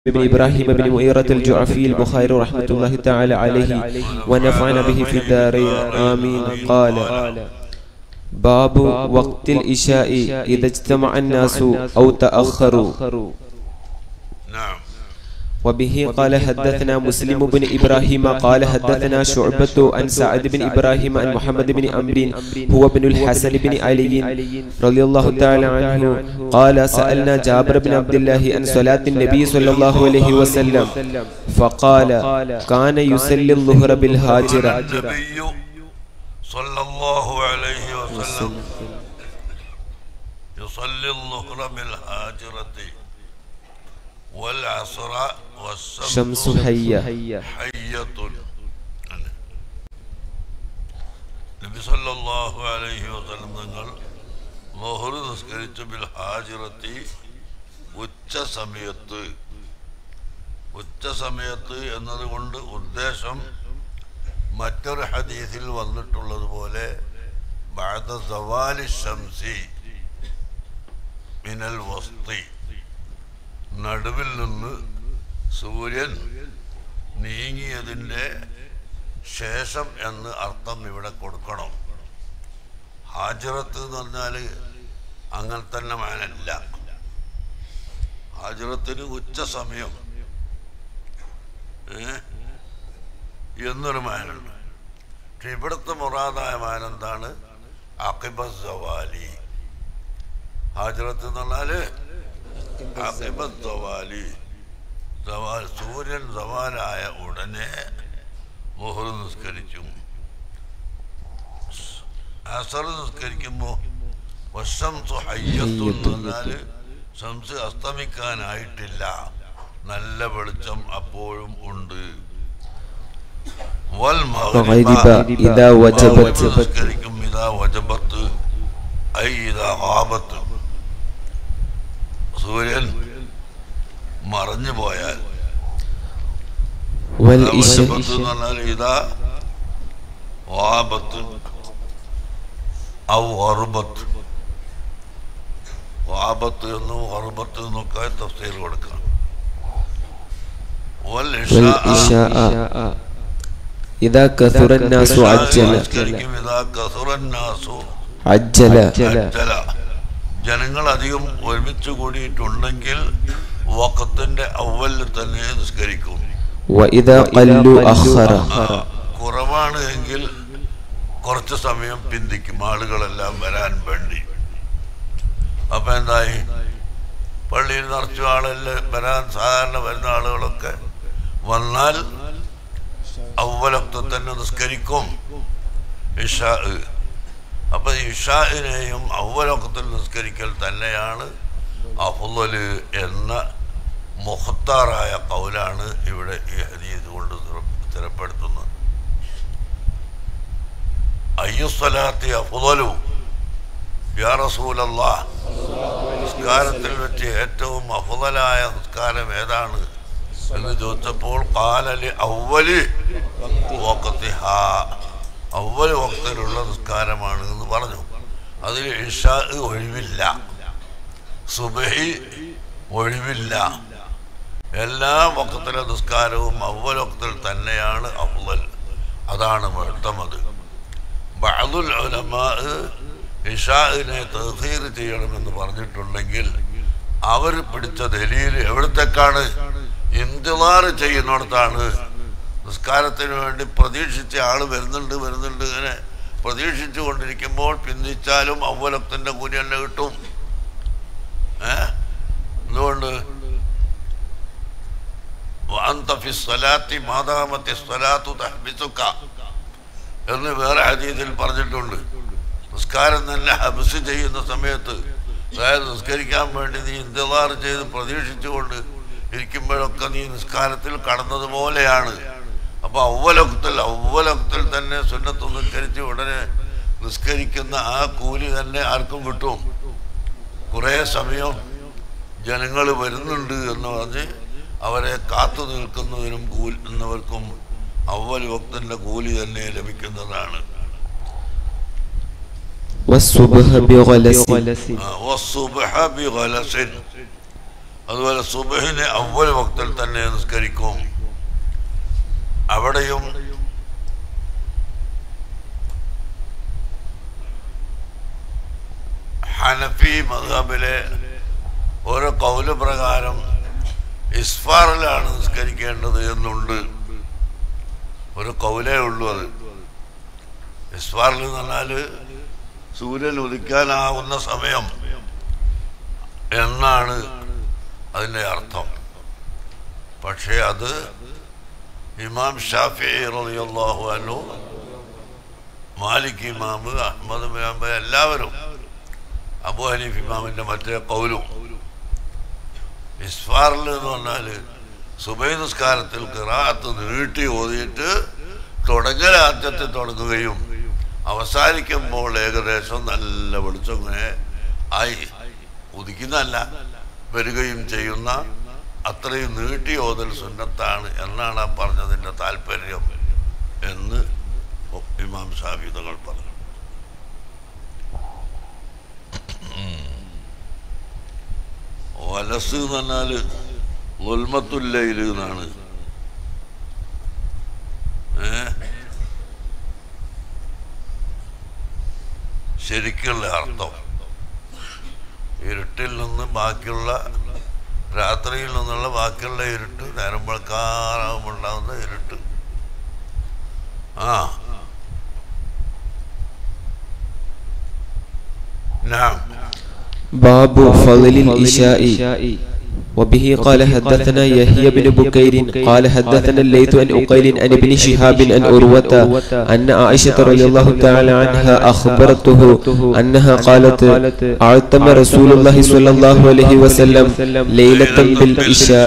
بن إبراهيم بن مؤيرة الجعفي البخاري رحمة الله تعالى عليه ونفعنا به في الدارين آمين قال باب وقت الإشاء إذا اجتمع الناس أو تأخروا نعم وبه قال حدثنا مسلم بن إبراهيم قال حدثنا شعبة عن سعد بن إبراهيم عن محمد بن عمرو هو بن الحسن بن علي رضي الله تعالى عنه قال سألنا جابر بن عبد الله عن صلاة النبي صلى الله عليه وسلم فقال كان يصلي الظهر بالهاجرة النبي صلى الله عليه وسلم يصلي الظهر بالهاجرة والعصر والشمس شمس حية حية നബി സല്ലല്ലാഹു അലൈഹി വസല്ലം തങ്ങൾ ലോഹർ നിസ്കരിച്ചു ബിൽ ഹാജിറത്തി ഉച്ച സമയത്ത് ഉച്ച സമയത്ത് എന്നതുകൊണ്ട് ഉദ്ദേശം മറ്റൊരു ഹദീസിൽ വന്നിട്ടുള്ളതുപോലെ ബാദ സവാലി ഷംസി മിനൽ വസ്തി നടുവിൽ നിന്ന് സൂര്യൻ നീങ്ങിയതിൻ്റെ ശേഷം എന്ന് അർത്ഥം ഇവിടെ കൊടുക്കണം ഹാജിറത്ത് എന്ന് പറഞ്ഞാൽ അങ്ങനെ തന്നെ മാനല്ല ഹാജിറത്തിന് ഉച്ച സമയം ഏ? എന്നൊരു മാനുണ്ട് പക്ഷെ ഇവിടുത്തെ മുറാദായ മാൻ എന്താണ് അക്കിബ സവാലി ഹാജിറത്ത് എന്ന് പറഞ്ഞാല് അക്കിബ സവാലി സവാൽ സൂര്യൻ സവാലായ ഉടനെ മുഹർ നിസ്കരിക്കും അസർ നിസ്കരിക്കുമ്പോൾ വശംസു ഹയ്യത്തു എന്ന് പറഞ്ഞാല് ശംസ് അസ്തമിക്കാനായിട്ടില്ല നല്ല വെളിച്ചം അപ്പോഴും ഉണ്ട് വൽ وغيب إذا وجبت നിസ്കരിക്കും ഇതാ വജബത്ത് ഐ ഇതാ ആപത്ത് സൂര്യൻ മറഞ്ഞു പോയാൽ والإشاء വജബത്ത് എന്ന് പറഞ്ഞാൽ ഇതാ വാബത്ത് ഔ അറുബത്ത് വാബത്ത് എന്നും അറുബത്ത് എന്നൊക്കെ തഫ്സീൽ കൊടുക്കാം വൽ ഇശാ والإشاء إذا كثر الناس عجل നിസ്കരിക്കും ഇതാ കസുറന്നാസു عجل അജ്ജല. ജനങ്ങൾ അധികം ഒരുമിച്ച് കൂടിയിട്ടുണ്ടെങ്കിൽ വക്കത്തിന്റെ അവലിൽ തന്നെ നിസ്കരിക്കും وإذا قلوا أخر ആ, കുറവാണ് എങ്കിൽ കുറച്ച് സമയം പിന്തിക്കും ആളുകളെല്ലാം വരാൻ വേണ്ടി അപ്പൊ എന്തായി പള്ളിയിൽ നിറച്ചു ആളെല്ലാം വരാൻ സാധാരണ വരുന്ന ആളുകളൊക്കെ വന്നാൽ അവലൊക്കെ തന്നെ നിസ്കരിക്കും ഇഷാ അപ്പൊ ഇഷാഇനെയും അവലൊക്കത്തിൽ നിസ്കരിക്കൽ തന്നെയാണ് അഫുല് എന്ന മുഖത്താറായ കൗലാണ് ഇവിടെ ഈ ഹദീസ് കൊണ്ട് സ്ഥിര- സ്ഥിരപ്പെടുത്തുന്നത് അയ്യുസ്വലാത്തി അഫുലു യാ റസൂലല്ലാ നിസ്കാരത്തിൽ വെച്ച് ഏറ്റവും അഫുതലായ നിസ്കാരം ഏതാണ് എന്ന് ചോദിച്ചപ്പോൾ കാലലി അവലി വക്കത്തിഹ അവല് വക്തിലുള്ള നിസ്കാരമാണ് എന്ന് പറഞ്ഞു അതിൽ ഇഷാ ഒഴിവില്ല സുബഹി ഒഴിവില്ല എല്ലാ വക്കത്തിലെ നിസ്കാരവും അവലൊക്കത്തിൽ തന്നെയാണ് അഫ്ളൽ അതാണ് മുഴത്തമത് ബഅദുൽ ഉലമാ ഇഷാഇനെ തഹീർ ചെയ്യണമെന്ന് പറഞ്ഞിട്ടുണ്ടെങ്കിൽ അവർ പിടിച്ച ദലീൽ എവിടത്തേക്കാണ് ഇന്തിലാർ ചെയ്യുന്നിടത്താണ് നിസ്കാരത്തിന് വേണ്ടി പ്രതീക്ഷിച്ച ആൾ വരുന്നുണ്ട് വരുന്നുണ്ട് ഇങ്ങനെ പ്രതീക്ഷിച്ചു കൊണ്ടിരിക്കുമ്പോൾ പിന്തിച്ചാലും അവലത്തിൻ്റെ കൂലി തന്നെ കിട്ടും ഏ എന്തുകൊണ്ട് وأنت في الصلاة ما دامت الصلاة تحبسك എന്ന് വേറെ ഹദീസിൽ പറഞ്ഞിട്ടുണ്ട് നിസ്കാരം തന്നെ ഹബസ് ചെയ്യുന്ന സമയത്ത് അതായത് നിസ്കരിക്കാൻ വേണ്ടി നീ ഇന്തിലാർ ചെയ്ത് പ്രതീക്ഷിച്ചുകൊണ്ട് ഇരിക്കുമ്പോഴൊക്കെ നീ നിസ്കാരത്തിൽ കടന്നതുപോലെയാണ് അപ്പൊ ഔവലൊക്കത്തിൽ ഔവലൊക്കത്തിൽ തന്നെ സുന്നത്ത് നിസ്കരിച്ച് ഉടനെ നിസ്കരിക്കുന്ന ആ കൂലി തന്നെ ആർക്കും കിട്ടും കുറേ സമയം ജനങ്ങൾ വരുന്നുണ്ട് എന്ന് പറഞ്ഞ് അവരെ കാത്തു നിൽക്കുന്നതിനും കൂലി എന്നവർക്കും അവൽ ഭക്തന്റെ കൂലി തന്നെ ലഭിക്കുന്നതാണ് والصبح بغلس ആ, വസ്സുബ്ഹ ബിഗലസിൻ. അതുപോലെ സുബഹിനെ അവൽ വക്തിൽ തന്നെ നിസ്കരിക്കും അവിടെയും ഹനഫി മദ്ഹബിലെ ഓരോ കൗല് പ്രകാരം ഇസ്ഫാറിലാണ് നിസ്കരിക്കേണ്ടത് എന്നുണ്ട് ഒരു കൗലേ ഉള്ളൂ അത് ഇസ്ഫാറിൽ എന്ന് പറഞ്ഞാൽ സൂര്യൻ ഉദിക്കാനാവുന്ന സമയം എന്നാണ് അതിൻ്റെ അർത്ഥം പക്ഷേ അത് ഇമാം ഷാഫി റളിയല്ലാഹു അൻഹു മാലിക് ഇമാം അഹമ്മദ് ഇമാം എല്ലാവരും അബു ഹനീഫ് ഇമാമിൻ്റെ മറ്റേ കൗലും ഇസ്ഫാറിൽ എന്ന് പറഞ്ഞാൽ സുബൈ നിസ്കാരത്തിൽ കിറാത്ത് നീട്ടി ഓതിയിട്ട് തുടങ്ങൽ ആദ്യത്തെ തുടങ്ങുകയും അവസാനിക്കുമ്പോൾ ഏകദേശം നല്ല വെളിച്ചം ഇങ്ങനെ ആയി ഉദിക്കുന്നതല്ല വരികയും ചെയ്യുന്ന അത്രയും നീട്ടി ഓതൽ സുന്നത്താണ് എന്നാണ് ആ പറഞ്ഞതിൻ്റെ താല്പര്യം എന്ന് ഇമാം ഷാഫിദങ്ങൾ പറഞ്ഞു വലസ് എന്ന് പറഞ്ഞാൽ ഉൽമത്തുല്ലയിൽ എന്നാണ് ഏ ശരിക്കുള്ള അർത്ഥം ഇരുട്ടിൽ നിന്ന് ബാക്കിയുള്ള രാത്രിയിൽ നിന്നുള്ള ബാക്കിയുള്ള ഇരുട്ട് നേരം വെളുക്കാറാകുമ്പോൾ ഉണ്ടാകുന്ന ഇരുട്ട് ആ നാം باب فضل الإشاء وبه قال حدثنا يحيى بن بكير قال حدثنا الليث عن أقيل عن ابن شهاب عن أروة أن عائشة رضي الله تعالى عنها أخبرته أنها قالت أعتم رسول الله صلى الله عليه وسلم ليلة بالإشاء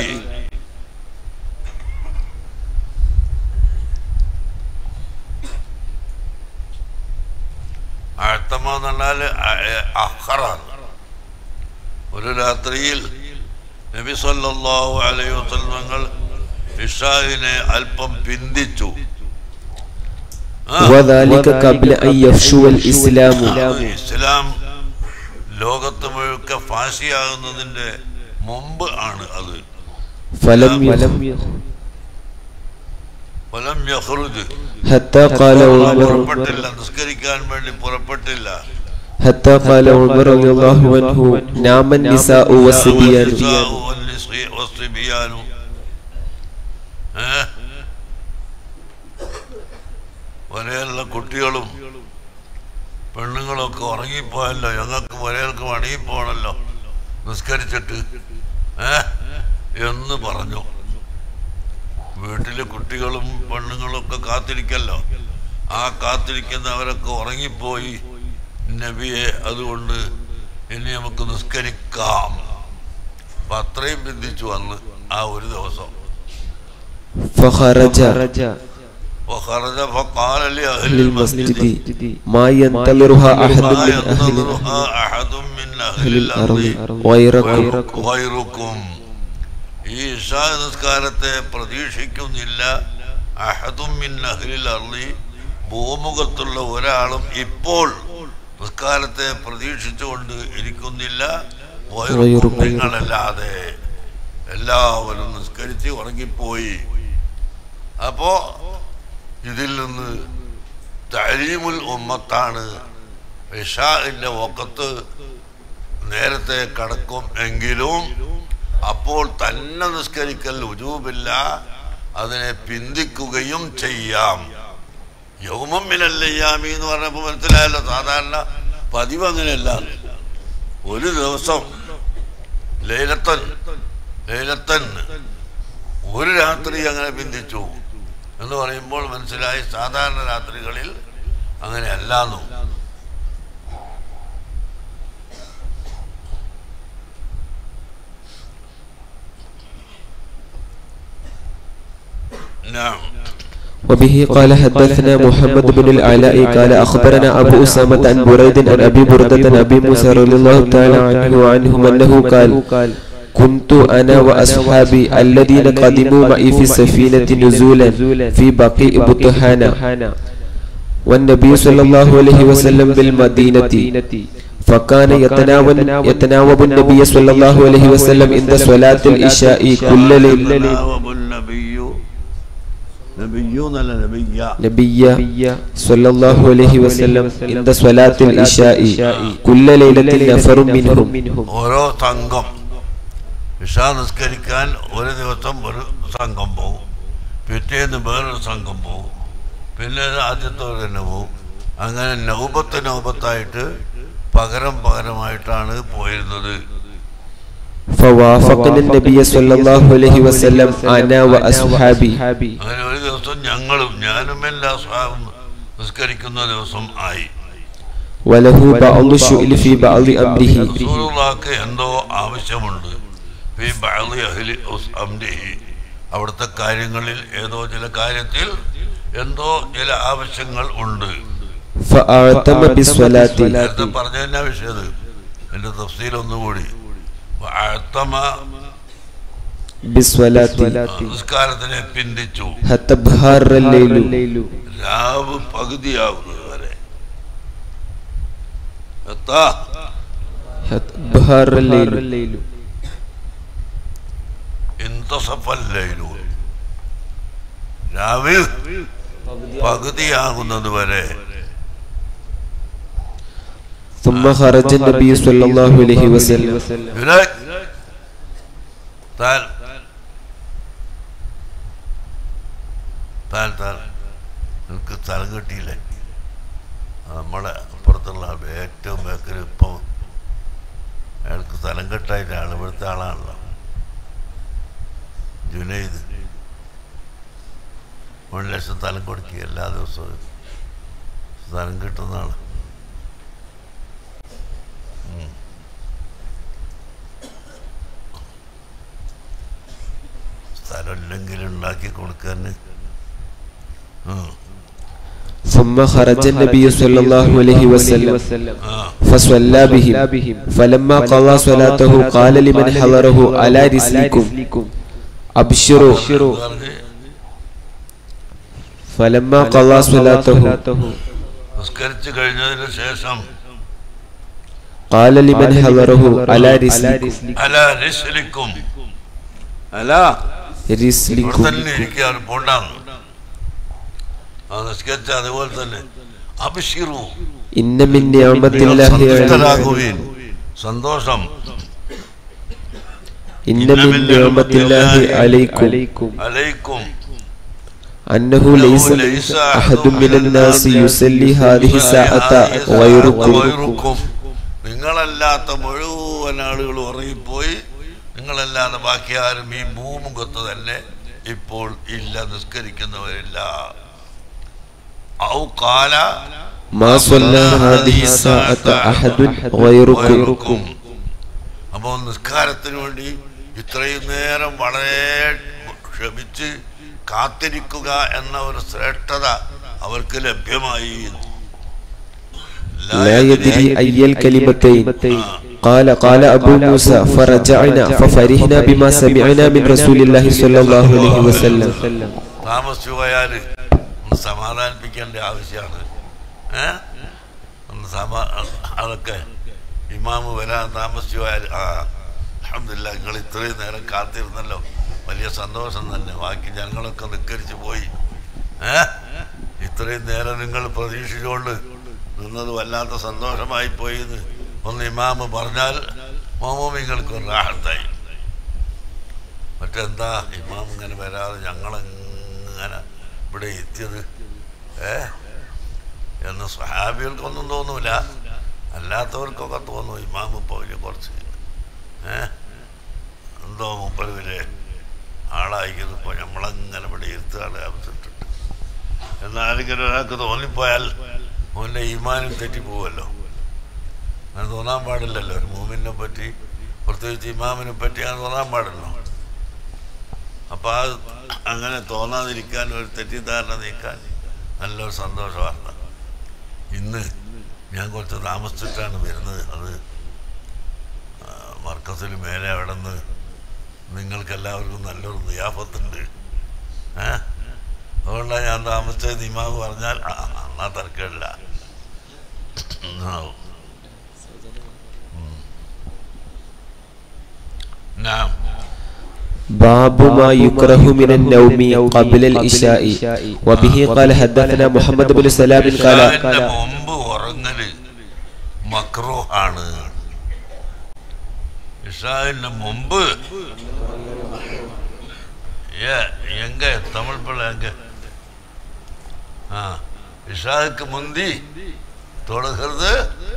അഴത്തമ എന്ന് പറഞ്ഞാൽ അഹറാണ് ഒരു രാത്രിയിൽ നബി സല്ലല്ലാഹു അലൈഹി വസല്ലമകൾ ഇഷാഹിനെ അല്പം പിന്തിച്ചു ആ, وذلك قبل أن يفشو الإسلام ഇസ്ലാം ലോകത്ത് മുഴുക്ക ഫാശിയാകുന്നതിന്റെ മുമ്പ് ആണ് അത് فلم ഫലം യഹ്റുജ് حتى قال عمر പുറപ്പെട്ടില്ല നിസ്കരിക്കാൻ വേണ്ടി പുറപ്പെട്ടില്ല حتى قال عمر رضي الله عنه نام النساء والصبيان والنساء والنساء والصبيان ഏ? വരെയുള്ള കുട്ടികളും പെണ്ണുങ്ങളൊക്കെ ഉറങ്ങിപ്പോയല്ലോ ഞങ്ങൾക്ക് വരെയൊക്കെ മടങ്ങിപ്പോണല്ലോ നിസ്കരിച്ചിട്ട് ഏ എന്ന് പറഞ്ഞു വീട്ടിലെ കുട്ടികളും പെണ്ണുങ്ങളും ഒക്കെ കാത്തിരിക്കല്ലോ ആ കാത്തിരിക്കുന്നവരൊക്കെ ഉറങ്ങിപ്പോയി നബിയെ അതുകൊണ്ട് ഇനി നമുക്ക് നിസ്കരിക്കാം അപ്പൊ അത്രയും ബന്ധിച്ചു വന്ന് ആ ഒരു ദിവസം فخرج وخرج فقال لأهل للمسجد المسجد ما ينتظرها أحد ما من أهل ينتظرها أحد من أهل أهل الأرض الأرض غيركم غيركم ഈ ഇഷാ നിസ്കാരത്തെ പ്രതീക്ഷിക്കുന്നില്ല അഹദും മിൻ അഹ്ലിൽ അർളി ഭൂമുഖത്തുള്ള ഒരാളും ഇപ്പോൾ നിസ്കാരത്തെ പ്രതീക്ഷിച്ചുകൊണ്ട് ഇരിക്കുന്നില്ല വൈറുക്കും വൈറുക്കും. നിങ്ങളല്ലാതെ എല്ലാവരും നിസ്കരിച്ച് ഉറങ്ങിപ്പോയി അപ്പോ ഇതിൽ നിന്ന് തരീമുൽ ഉമ്മത്താണ് ഇഷാന്റെ ഒക്കത്ത് നേരത്തെ കടക്കും എങ്കിലും അപ്പോൾ തന്നെ നിസ്കരിക്കൽ ഉജൂബില്ല അതിനെ പിന്തിക്കുകയും ചെയ്യാം യൗമമ്മിനല്ലയ്യാമി എന്ന് പറഞ്ഞപ്പോൾ മനസ്സിലായല്ലോ സാധാരണ പതിവ് അങ്ങനെയല്ല ഒരു ദിവസം ലൈലത്തൻ ലൈലത്തൻ ഒരു രാത്രി അങ്ങനെ പിന്തിച്ചു എന്ന് പറയുമ്പോൾ മനസ്സിലായി സാധാരണ രാത്രികളിൽ അങ്ങനെ അല്ലാന്നു نعم وبه قال حدثنا محمد بن العلاء قال أخبرنا أبو أسامة عن بريد عن أبي بردة عن أبي موسى رضي الله تعالى عنه وعنهم أنه قال كنت أنا وأصحابي الذين قدموا معي في السفينة نزولا في بقيء بطحانا والنبي صلى الله عليه وسلم بالمدينة فكان يتناول يتناوب النبي صلى الله عليه وسلم عند صلاة العشاء كل ليل يتناوب النبي نبي എന്നല്ല നബിയ نبي صلى الله عليه وسلم عند صلاة العشاء كل ليلة نفر منهم ഓരോ സംഘം ഇഷ നിസ്കരിക്കാൻ ഒരു ദിവസം ഒരു സംഘം പോകും പിറ്റേന്ന് വേറൊരു സംഘം പോകും പിന്നെ ആദ്യത്തോടെ തന്നെ പോകും അങ്ങനെ നൗബത്ത് നൗബത്തായിട്ട് പകരം പകരമായിട്ടാണ് പോയിരുന്നത് فوافقنا النبي صلى الله عليه وسلم أنا وأصحابي അങ്ങനെ ഒരു ദിവസം ഞങ്ങളും ഞാനും എല്ലാ സ്വാവും നിസ്കരിക്കുന്ന ദിവസം ആയി وله بعض الشؤل في بعض أمره റസൂലുള്ളാഹിക്ക് എന്തോ ആവശ്യമുണ്ട് ഫീ ബഅളി അഹ്ലി ഉസ് അംരിഹി. അവിടുത്തെ കാര്യങ്ങളിൽ ഏതോ ചില കാര്യത്തിൽ എന്തോ ചില ആവശ്യങ്ങൾ ഉണ്ട് فأعتم بالصلاة നേരത്തെ പറഞ്ഞ തന്നെ വിഷയത് എന്റെ തഫ്സീൽ ഒന്നുകൂടി വഅഅത്തമ بالصلاة നിസ്കാരത്തിനെ പിന്തിച്ചു حتى بهار الليل രാവ് പകുതിയാവുന്നത് വരെ എത്താ حتى بهار الليل ഇന്തസഫല്ലയിലു രാവ് പകുതിയാകുന്നത് വരെ ثم خرج النبي صلى الله عليه وسلم ഇവിടെ താൻ താൻ താൻ നിനക്ക് സ്ഥലം കിട്ടിയില്ലേ ആ, നമ്മളെ അപ്പുറത്തുള്ള ആൾ ഏറ്റവും ബേക്കറി ഇപ്പം അയാൾക്ക് സ്ഥലം കെട്ടായിട്ടാണ് ഇവിടുത്തെ ആളാണല്ലോ ജുനൈദ് ഒരു ലക്ഷം സ്ഥലം കൊടുക്കുക എല്ലാ ദിവസവും സ്ഥലം കിട്ടുന്ന ആള് ഉം. സ്ഥലം ഇല്ലെങ്കിൽ ഉണ്ടാക്കി കൊടുക്കാൻ ഉം. ثم خرج النبي صلى الله عليه وسلم ആ فصلى بهم فلما قضى صلاته قال لمن حضره على رسلكم أبشروا പറഞ്ഞ് فلما قضى صلاته നിസ്കരിച്ചു കഴിഞ്ഞതിന് ശേഷം قال لمن حضره على رسلكم അല രശ്ലിക്കും അല ഇവിടെ رسلكم തന്നെ ഇരിക്കാൻ പോണ്ടാന്ന് ആ നിസ്കരിച്ച അതുപോലെ തന്നെ അഭിഷിറു إن من نعمة الله عليكم സന്തുഷ്ടരാകുവീൻ സന്തോഷം إن من نعمة الله عليكم അലൈക്കും أنه ليس أحد من الناس يصلي هذه الساعة غيركم വൈറുക്കും നിങ്ങളല്ലാത്ത മുഴുവൻ ആളുകൾ ഉറങ്ങിപ്പോയി നിങ്ങളല്ലാതെ ബാക്കി ആരും ഈ ഭൂമുഖത്ത് തന്നെ ഇപ്പോൾ ഇല്ല നിസ്കരിക്കുന്നവരില്ല ഔ കാല ما صلى هذه الساعة أحد غيركم വൈറുക്കും അപ്പോൾ നിസ്കാരത്തിന് വേണ്ടി ഇത്രയും നേരം വളരെ ക്ഷമിച്ച് കാത്തിരിക്കുക എന്ന ഒരു ശ്രേഷ്ഠത അവർക്ക് ലഭ്യമായി لا يدري أي الكلمتين قال قال أبو موسى فرجعنا ففرحنا بما سمعنا من رسول الله صلى الله عليه وسلم താമസിച്ചു പോയാൽ ഒന്ന് സമാധാനിപ്പിക്കേണ്ട ആവശ്യമാണ് ഏ ഒന്ന് സമാ അതൊക്കെ ഇമാമ് വരാൻ താമസിച്ചു പോയാൽ ആ അഹമ്മദില്ല നിങ്ങൾ ഇത്രയും നേരം കാത്തിരുന്നല്ലോ വലിയ സന്തോഷം തന്നെ ബാക്കി ജനങ്ങളൊക്കെ നിക്കരിച്ചു പോയി ഏ ഇത്രയും നേരം നിങ്ങൾ പ്രതീക്ഷിച്ചുകൊണ്ട് നിന്നത് വല്ലാത്ത സന്തോഷമായി പോയി എന്ന് ഒന്ന് ഇമാമ് പറഞ്ഞാൽ മോമോമിങ്ങൾക്ക് ഒരു റാഹത്തായി മറ്റെന്താ ഇമാം ഇങ്ങനെ വരാതെ ഞങ്ങളെങ്ങനെ ഇവിടെ എത്തിയത് ഏ എന്ന് സ്വഹാബികൾക്കൊന്നും തോന്നൂല അല്ലാത്തവർക്കൊക്കെ തോന്നും ഇമാം ഇപ്പോൾ വലിയ കുറച്ച് ഏ എന്തോ മുപ്പത് വരെ ആളായിരിക്കുന്നത് ഇപ്പോൾ നമ്മളങ്ങനെ ഇവിടെ ഇരുത്തുകയാണ് അവസിട്ടിട്ട് എന്നാലിങ്ങനെ ഒരാൾക്ക് തോന്നിപ്പോയാൽ അവൻ്റെ ഈമാനും തെറ്റിപ്പോവല്ലോ അങ്ങനെ തോന്നാൻ പാടില്ലല്ലോ ഒരു മൂമിനെ പറ്റി പ്രത്യേകിച്ച് ഇമാമിനെ പറ്റി അങ്ങനെ തോന്നാൻ പാടില്ലോ അപ്പം ആ അങ്ങനെ തോന്നാതിരിക്കാൻ ഒരു തെറ്റിദ്ധാരണ നീക്കാൻ നല്ലൊരു സന്തോഷ വാർത്ത ഇന്ന് ഞാൻ കുറച്ച് താമസിച്ചിട്ടാണ് വരുന്നത് അത് ആ, മർക്കസിൽ മേലെ അവിടെ നിന്ന് നിങ്ങൾക്കെല്ലാവർക്കും നല്ലൊരു നിയാഫത്തുണ്ട് ഏ അതുകൊണ്ടാണ് ഞാൻ താമസിച്ചത് ഇമാവ് പറഞ്ഞാൽ ആ, എന്നാ തർക്കമില്ല ആ. نعم باب ما يكره من النوم قبل العشاء وبه قال حدثنا محمد بن سلام قال ഇഷാന്റെ മുമ്പ് ഉറങ്ങല് മക്രൂഹാണ് ഇഷാന്റെ മുമ്പ് ஏ எங்க தமிழ் பிள்ளை எங்க ஆ இஷாவுக்கு முந்தி தொழுகிறது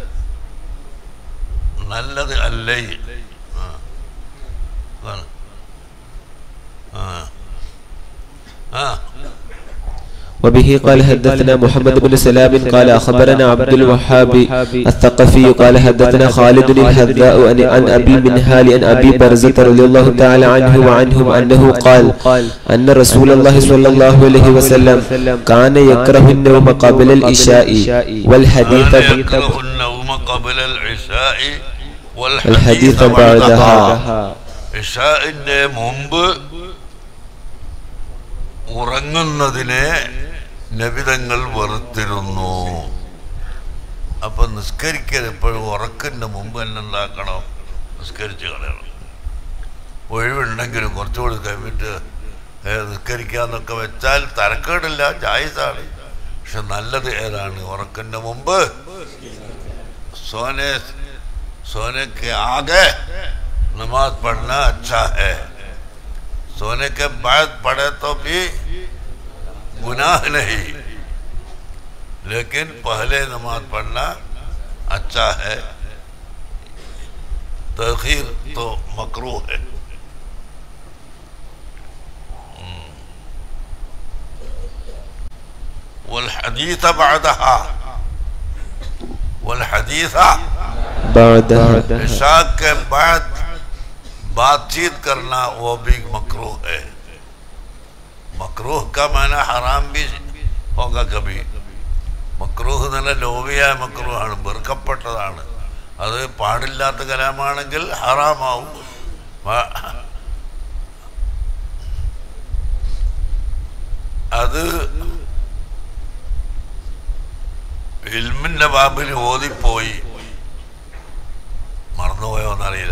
நல்லது அல்லை ஆ. வாங்க. ஆ ஆ وبه قال حدثنا محمد بن سلام قال أخبرنا عبد الوهاب الثقفي قال حدثنا خالد الهذاء عن عن أبي المنهال عن أبي برزة رضي الله تعالى عنه وعنهم أنه قال أن رسول الله صلى الله عليه وسلم كان يكره النوم قبل العشاء والحديث كان يكره النوم قبل العشاء الحديث والحديث بعدها بعدها ഇഷാഇന്റെ മുമ്പ് ഉറങ്ങുന്നതിനെ നബിതങ്ങൾ വെറുത്തിരുന്നു അപ്പൊ നിസ്കരിക്കൽ എപ്പോഴും ഉറക്കിന്റെ മുമ്പ് തന്നെ ഉണ്ടാക്കണം നിസ്കരിച്ച് കളയണം ഒഴിവുണ്ടെങ്കിലും കുറച്ചുകൂടി കഴിഞ്ഞിട്ട് ഏ, നിസ്കരിക്കാന്നൊക്കെ വെച്ചാൽ തരക്കേടില്ല ജായിസാണ് പക്ഷെ നല്ലത് ഏതാണ് ഉറക്കിന്റെ മുമ്പ് सोने सोने के आगे नमाज पढ़ना अच्छा है सोने के बाद पढ़े तो भी गुनाह नहीं लेकिन पहले नमाज पढ़ना अच्छा है तखीर तो मकरू है والحديث بعدها والحديث بعدها इशा के बाद बातचीत करना वो भी मकरूह है मकरूह का माना हराम भी होगा कभी മക്രൂഹ് നല്ല ലോബിയായ മക്രൂഹാണ് വെറുക്കപ്പെട്ടതാണ് അത് പാടില്ലാത്ത കലാമാണെങ്കിൽ ഹറാമാവും പാ- അത് ഇൽമിന്റെ ബാബിൽ ഓതിപ്പോയി മറന്നുപോയോന്നറിയില്ല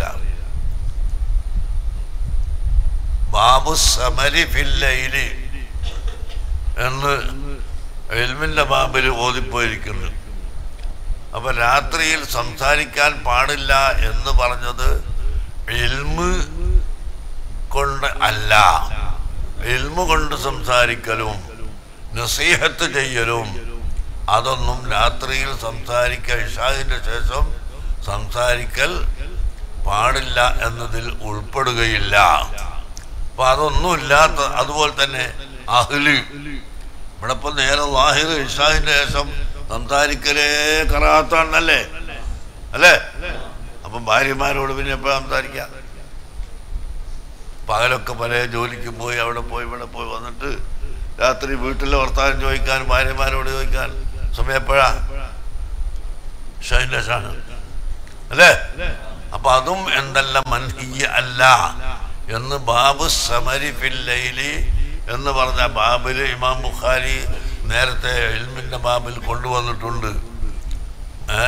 ബാബു സമരി ഫില്ലയില് എന്ന് എൽമിന്റെ ബാബിൽ ഓതിപ്പോയിരിക്കുന്നു അപ്പൊ രാത്രിയിൽ സംസാരിക്കാൻ പാടില്ല എന്ന് പറഞ്ഞത് ഇൽമ് കൊണ്ട് അല്ല ഇൽമു കൊണ്ട് സംസാരിക്കലും നസീഹത്ത് ചെയ്യലും അതൊന്നും രാത്രിയിൽ സംസാരിക്കൽ ഇഷാദിന്റെ ശേഷം സംസാരിക്കൽ പാടില്ല എന്നതിൽ ഉൾപ്പെടുകയില്ല അപ്പൊ അതൊന്നും ഇല്ലാത്ത അതുപോലെ തന്നെ അഹ്ലി ഇവിടെ ഇപ്പൊ നേരെ വാഹിർ ഇഷാദിന്റെ ശേഷം സംസാരിക്കലേ കറാത്താണല്ലേ അല്ലേ അപ്പം ഭാര്യമാരോട് പിന്നെ എപ്പോഴാ സംസാരിക്കാം പകലൊക്കെ പല ജോലിക്ക് പോയി അവിടെ പോയി ഇവിടെ പോയി വന്നിട്ട് രാത്രി വീട്ടിലെ വർത്താനം ചോദിക്കാൻ ഭാര്യമാരോട് ചോദിക്കാൻ സമയം എപ്പോഴാ ഷൈൻ്റെ ഷാണ് അല്ലേ അപ്പൊ അതും എന്തെല്ലാം മൻഹീയ അല്ല എന്ന് ബാബു സമരി ഫില്ലൈലി എന്ന് പറഞ്ഞ ബാബിൽ ഇമാം ബുഖാരി നേരത്തെ ഇൽമിന്റെ ബാബിൽ കൊണ്ടുവന്നിട്ടുണ്ട് ഏ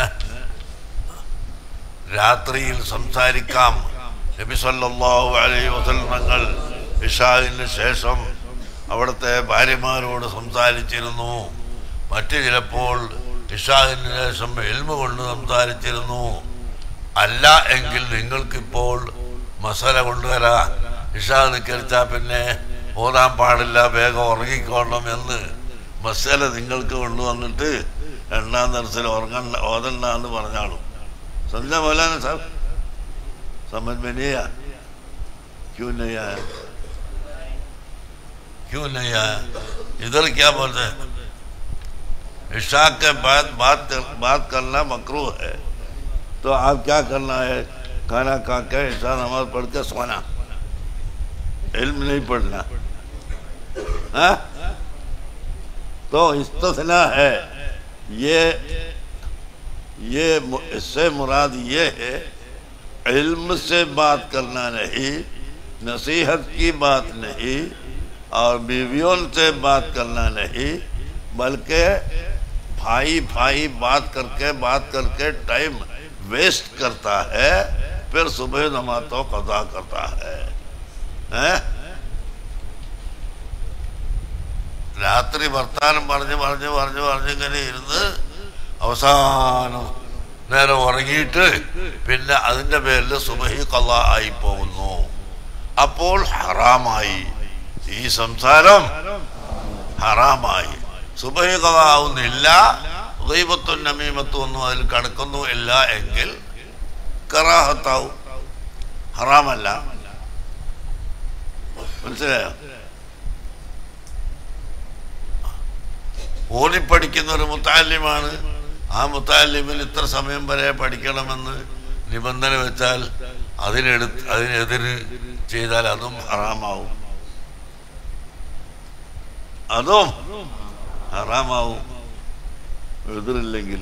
രാത്രിയിൽ സംസാരിക്കാം നബി സല്ലല്ലാഹു അലൈഹി വസല്ലം തങ്ങൾ ഇഷാഹിന് ശേഷം അവിടുത്തെ ഭാര്യമാരോട് സംസാരിച്ചിരുന്നു മറ്റു ചിലപ്പോൾ ഇഷാഹിന് ശേഷം എൽമ കൊണ്ട് സംസാരിച്ചിരുന്നു അല്ല എങ്കിൽ നിങ്ങൾക്കിപ്പോൾ മസാല കൊണ്ടുവരാ ഇഷാ നിക്കരിച്ചാൽ പിന്നെ ഓതാൻ പാടില്ല വേഗം ഉറങ്ങിക്കോളണം എന്ന് മസാല നിങ്ങൾക്ക് കൊണ്ടുവന്നിട്ട് രണ്ടാം തരത്തിൽ ഉറങ്ങണ്ട ഓതണ്ട എന്ന് പറഞ്ഞാളും समझा मौलाना साहब समझ में नहीं आया क्यों नहीं आया क्यों नहीं आया इधर क्या बोलते हैं इशा के बाद बात कर, बात करना मकरू है तो आप क्या करना है खाना खा के ईशा नमाज पढ़ के सोना इल्म नहीं पढ़ना हाँ? तो इस्तना है ये ये मु- इससे मुराद ये है इल्म से बात करना नहीं नसीहत की बात नहीं और बीवियों से बात करना नहीं बल्कि भाई भाई बात करके बात करके टाइम वेस्ट करता है फिर सुबह नमाज तो कजा करता है ഏ? രാത്രി വർത്താനം പറഞ്ഞ് പറഞ്ഞ് പറഞ്ഞ് പറഞ്ഞ് ഇങ്ങനെ ഇരുന്ന് അവസാനം നേരം ഉറങ്ങിയിട്ട് പിന്നെ അതിന്റെ പേരിൽ സുബഹി കല ആയി പോകുന്നു അപ്പോൾ ഹറാമായി ഈ സംസാരം ഹറാമായി സുബഹി കല ആവുന്നില്ല ഗൈബത്തും നമീമത്തും ഒന്നും അതിൽ കടക്കുന്നു ഇല്ല എങ്കിൽ കറാഹത്താവും ഹറാമല്ല മനസ്സിലായോ ഓടിപ്പടിക്കുന്ന ഒരു മുത്താലിമാണ് ആ മുത്താലിമിൽ ഇത്ര സമയം വരെ പഠിക്കണമെന്ന് നിബന്ധന വെച്ചാൽ അതിനെടുത്ത് അതിനെതിര് ചെയ്താൽ അതും ഹറാമാവും അതും ഹറാമാവും എതിരില്ലെങ്കിൽ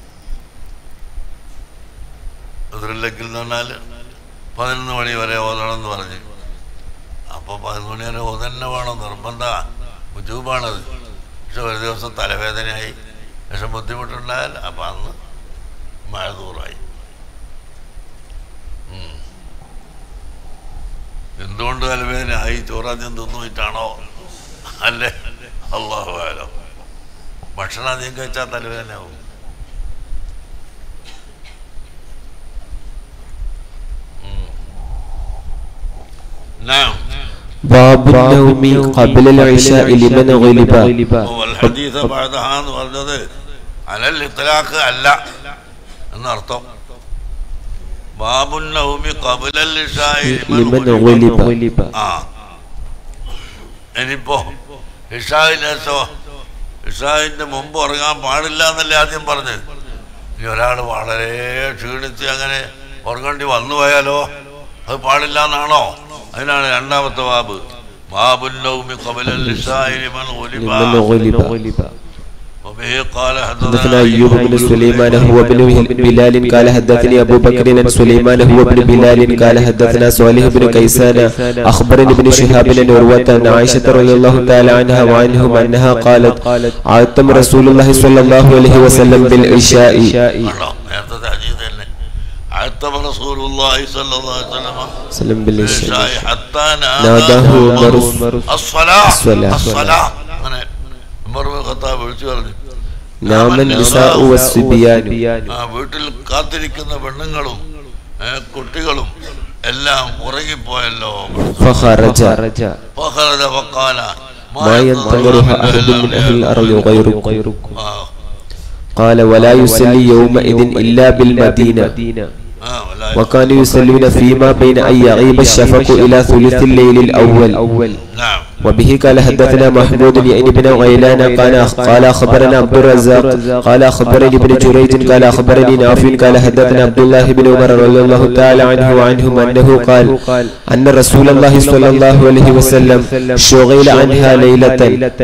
എതിരില്ലെങ്കിൽ എന്ന് പറഞ്ഞാൽ പതിനൊന്ന് മണി വരെ ഓതണം എന്ന് പറഞ്ഞു അപ്പോൾ പതിനൊന്ന് മണി വരെ ഓതന്നെ വേണം നിർബന്ധ ഉജൂബാണത് പക്ഷെ ഒരു ദിവസം തലവേദനയായി പക്ഷെ ബുദ്ധിമുട്ടുണ്ടായാൽ അപ്പം അന്ന് മഴ ദൂറായി ഉം. എന്തുകൊണ്ട് തലവേദനയായി ചോറാദ്യം തിന്നുപോയിട്ടാണോ അല്ലേ അള്ളാഹു ആലോ ഭക്ഷണം അധികം കഴിച്ചാൽ തലവേദനയാവും ഉം. نعم باب النوم قبل العشاء لمن غلب والحديث بعدها എന്ന് പറഞ്ഞത് അലൽ ഇത്ലാഖ് അല്ല എന്നർത്ഥം ബാബുൻ നൗമി ഖബലൽ ഇശാഇ ലിമൻ لمن ഗുലിബ. غلب ആ ഇനിയിപ്പോ ഇഷായിനോ ഇഷായിന്റെ മുമ്പ് ഉറങ്ങാൻ പാടില്ല എന്നല്ലേ ആദ്യം പറഞ്ഞത് ഇനി ഒരാൾ വളരെ ക്ഷീണിച്ച് അങ്ങനെ ഉറങ്ങേണ്ടി വന്നു പോയാലോ അത് പാടില്ല എന്നാണോ അതിനാണ് രണ്ടാമത്തെ ബാബ് ബാബുൻ നൗമി ഖബലൽ ഇശാഇ ലിമൻ ഗുലിബ. لمن غلب وبه قال حدثنا أيوب بن سليمان هو بن بلال قال حدثني أبو بكر عن سليمان هو بن بلال قال حدثنا صالح بن كيسان أخبرني ابن شهاب بن عروة عن عائشة رضي الله تعالى عنها وعنهم أنها قالت عتم رسول الله صلى الله عليه وسلم بالعشاء ആണോ നേരത്തെ ഹദീസ് തന്നെ عتب رسول الله صلى الله عليه وسلم سلم بالعشاء بالعشاء حتى ناداه عمر الصلاة الصلاة. الصلاة അങ്ങനെ ഉമർ ബിൻ ഖത്താബ് വിളിച്ചു പറഞ്ഞു نام النساء والصبيان ആ വീട്ടിൽ കാത്തിരിക്കുന്ന പെണ്ണുങ്ങളും ഏ, കുട്ടികളും എല്ലാം ഉറങ്ങിപ്പോയല്ലോ فخرج فخرج وقال ما ينتظرها أحد من أهل الأرض غيركم ആ, قال ولا يصلي يومئذ إلا بالمدينة ആ, ولا وكانوا يصلون فيما بين أن يغيب الشفق إلى ثلث الليل الأول نعم وبه قال حدثنا محمود يعني بن غيلان قال قال أخبرنا عبد الرزاق قال أخبرني ابن جريج قال أخبرني نافع قال حدثنا عبد الله بن عمر رضي الله تعالى عنه وعنهم أنه قال أن رسول الله صلى الله عليه وسلم شغل عنها ليلة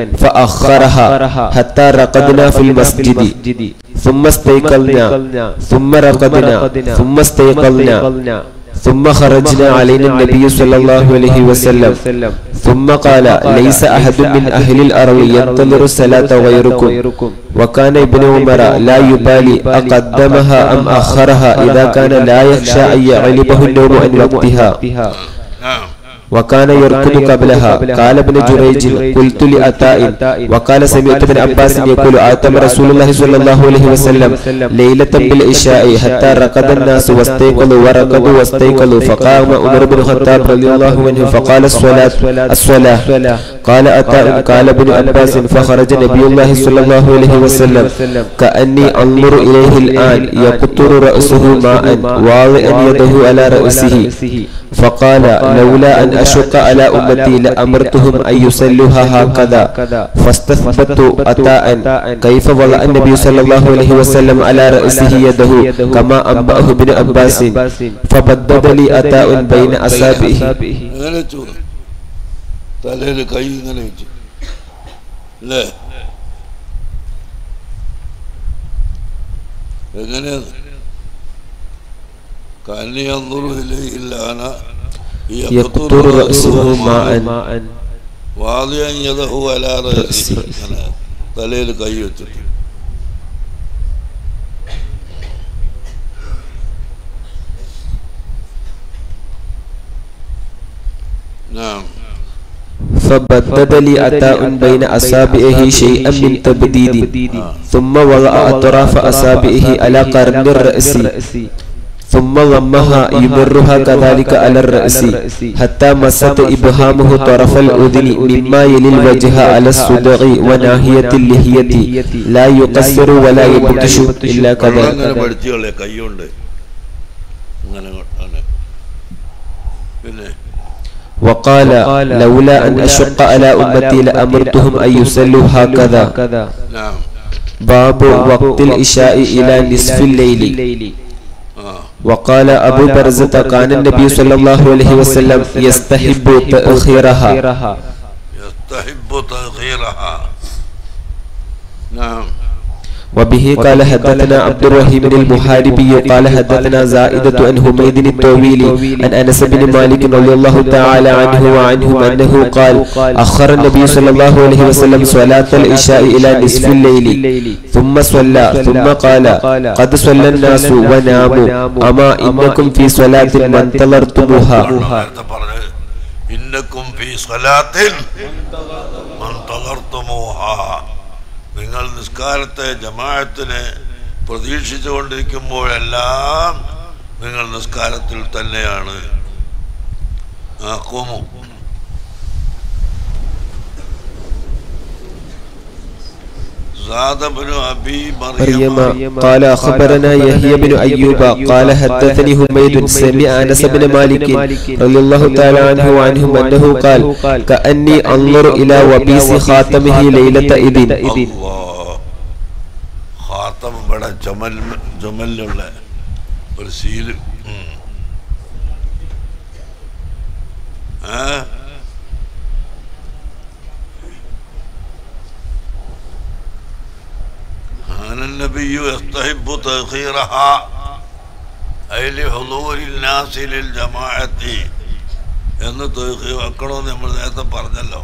فأخرها حتى رقدنا في المسجد ثم استيقظنا ثم رقدنا ثم استيقظنا ثم خرجنا علينا النبي صلى الله عليه وسلم ثم قال ليس أحد من أهل الأرض ينتظر الصلاة غيركم وكان ابن عمر لا يبالي أقدمها أم أخرها إذا كان لا يخشى أن يغلبه النوم عن وقتها نعم وكان يركض قبلها قال ابن جريج قلت لأتاء وقال سمعت ابن عباس يقول آتم رسول الله صلى الله عليه وسلم ليلة بالعشاء حتى رقد الناس واستيقظوا ورقدوا واستيقظوا فقام عمر بن الخطاب رضي الله عنه فقال الصلاة الصلاة قال أتاء قال ابن عباس فخرج نبي الله صلى الله عليه وسلم كأني أنظر إليه الآن يقطر رأسه ماء واضعا يده على رأسه فقال لولا أن أشق على أمتي لأمرتهم أن يصلوها هكذا فاستثبت أتاء كيف وضع النبي صلى الله عليه وسلم على رأسه يده كما أنبأه ابن عباس فبدد لي أتاء بين أصابعه ഇങ്ങനെ വെച്ചു തലയിൽ കൈ ഇങ്ങനെ വെച്ചു അല്ലേ എങ്ങനെയാണ് കന്നി അന്നുറുഹില്ലാന يقطر رأسه ماء വാദിയം യദഹു അലാ റഅസിഹി. ഇങ്ങനെ തലയിൽ കൈ വെച്ചിട്ട് نعم فبدد لي عطاء بين أصابعه شيئا من تبديد ثم وضع أطراف أصابعه على قرن الرأس ثم ضمها يمرها كذلك على الرأس حتى مست إبهامه طرف الأذن مما يلي الوجه على الصدغ وناحية اللحية لا يقصر ولا يبتش إلا വെള്ളം അങ്ങനെ كذلك പഠിച്ചോളെ കൈകൊണ്ട് അങ്ങനെ അങ്ങനെ പിന്നെ وقال لولا أن أشق على أمتي لأمرتهم أن يصلوا هكذا نعم باب وقت العشاء إلى نصف الليل ആ وقال أبو برزة كان النبي صلى الله عليه وسلم يستحب تأخيرها يستحب تأخيرها نعم وبه قال حدثنا عبد الرحيم المحاربي قال حدثنا زائدة عن حميد الطويل عن أنس بن مالك رضي الله تعالى عنه وعنهم أنه قال أخر النبي صلى الله عليه وسلم صلاة العشاء إلى نصف الليل ثم صلى ثم قال قد صلى الناس وناموا أما إنكم في صلاة ما انتظرتموها നേരത്തെ പറഞ്ഞത് ഇന്നക്കും ഫീ സ്വലാത്തിൽ മന്തകർത്തുമോഹ നിങ്ങൾ നിസ്കാരത്തെ ജമാഅത്തിനെ പ്രതീക്ഷിച്ചുകൊണ്ടിരിക്കുമ്പോഴെല്ലാം നിങ്ങൾ നിസ്കാരത്തിൽ തന്നെയാണ് ആ കുമു زاد بن أبي مريم مريم قال أخبرنا يحيى بن أيوب قال حدثني حميد سمع أنس بن مالك رضي الله تعالى عنه وعنهم أنه قال كأني أنظر إلى وبيس خاتمه ليلة إذن അല്ലാ. ഖാത്തം ഇവിടെ ജമൽ ജമലിലുള്ള ഒരു സീല് ഉം. ഏ? كان النبي يستحب تأخيرها أي لحضور الناس للجماعة എന്ന് തേഖീർ വെക്കണമെന്ന് നമ്മൾ നേരത്തെ പറഞ്ഞല്ലോ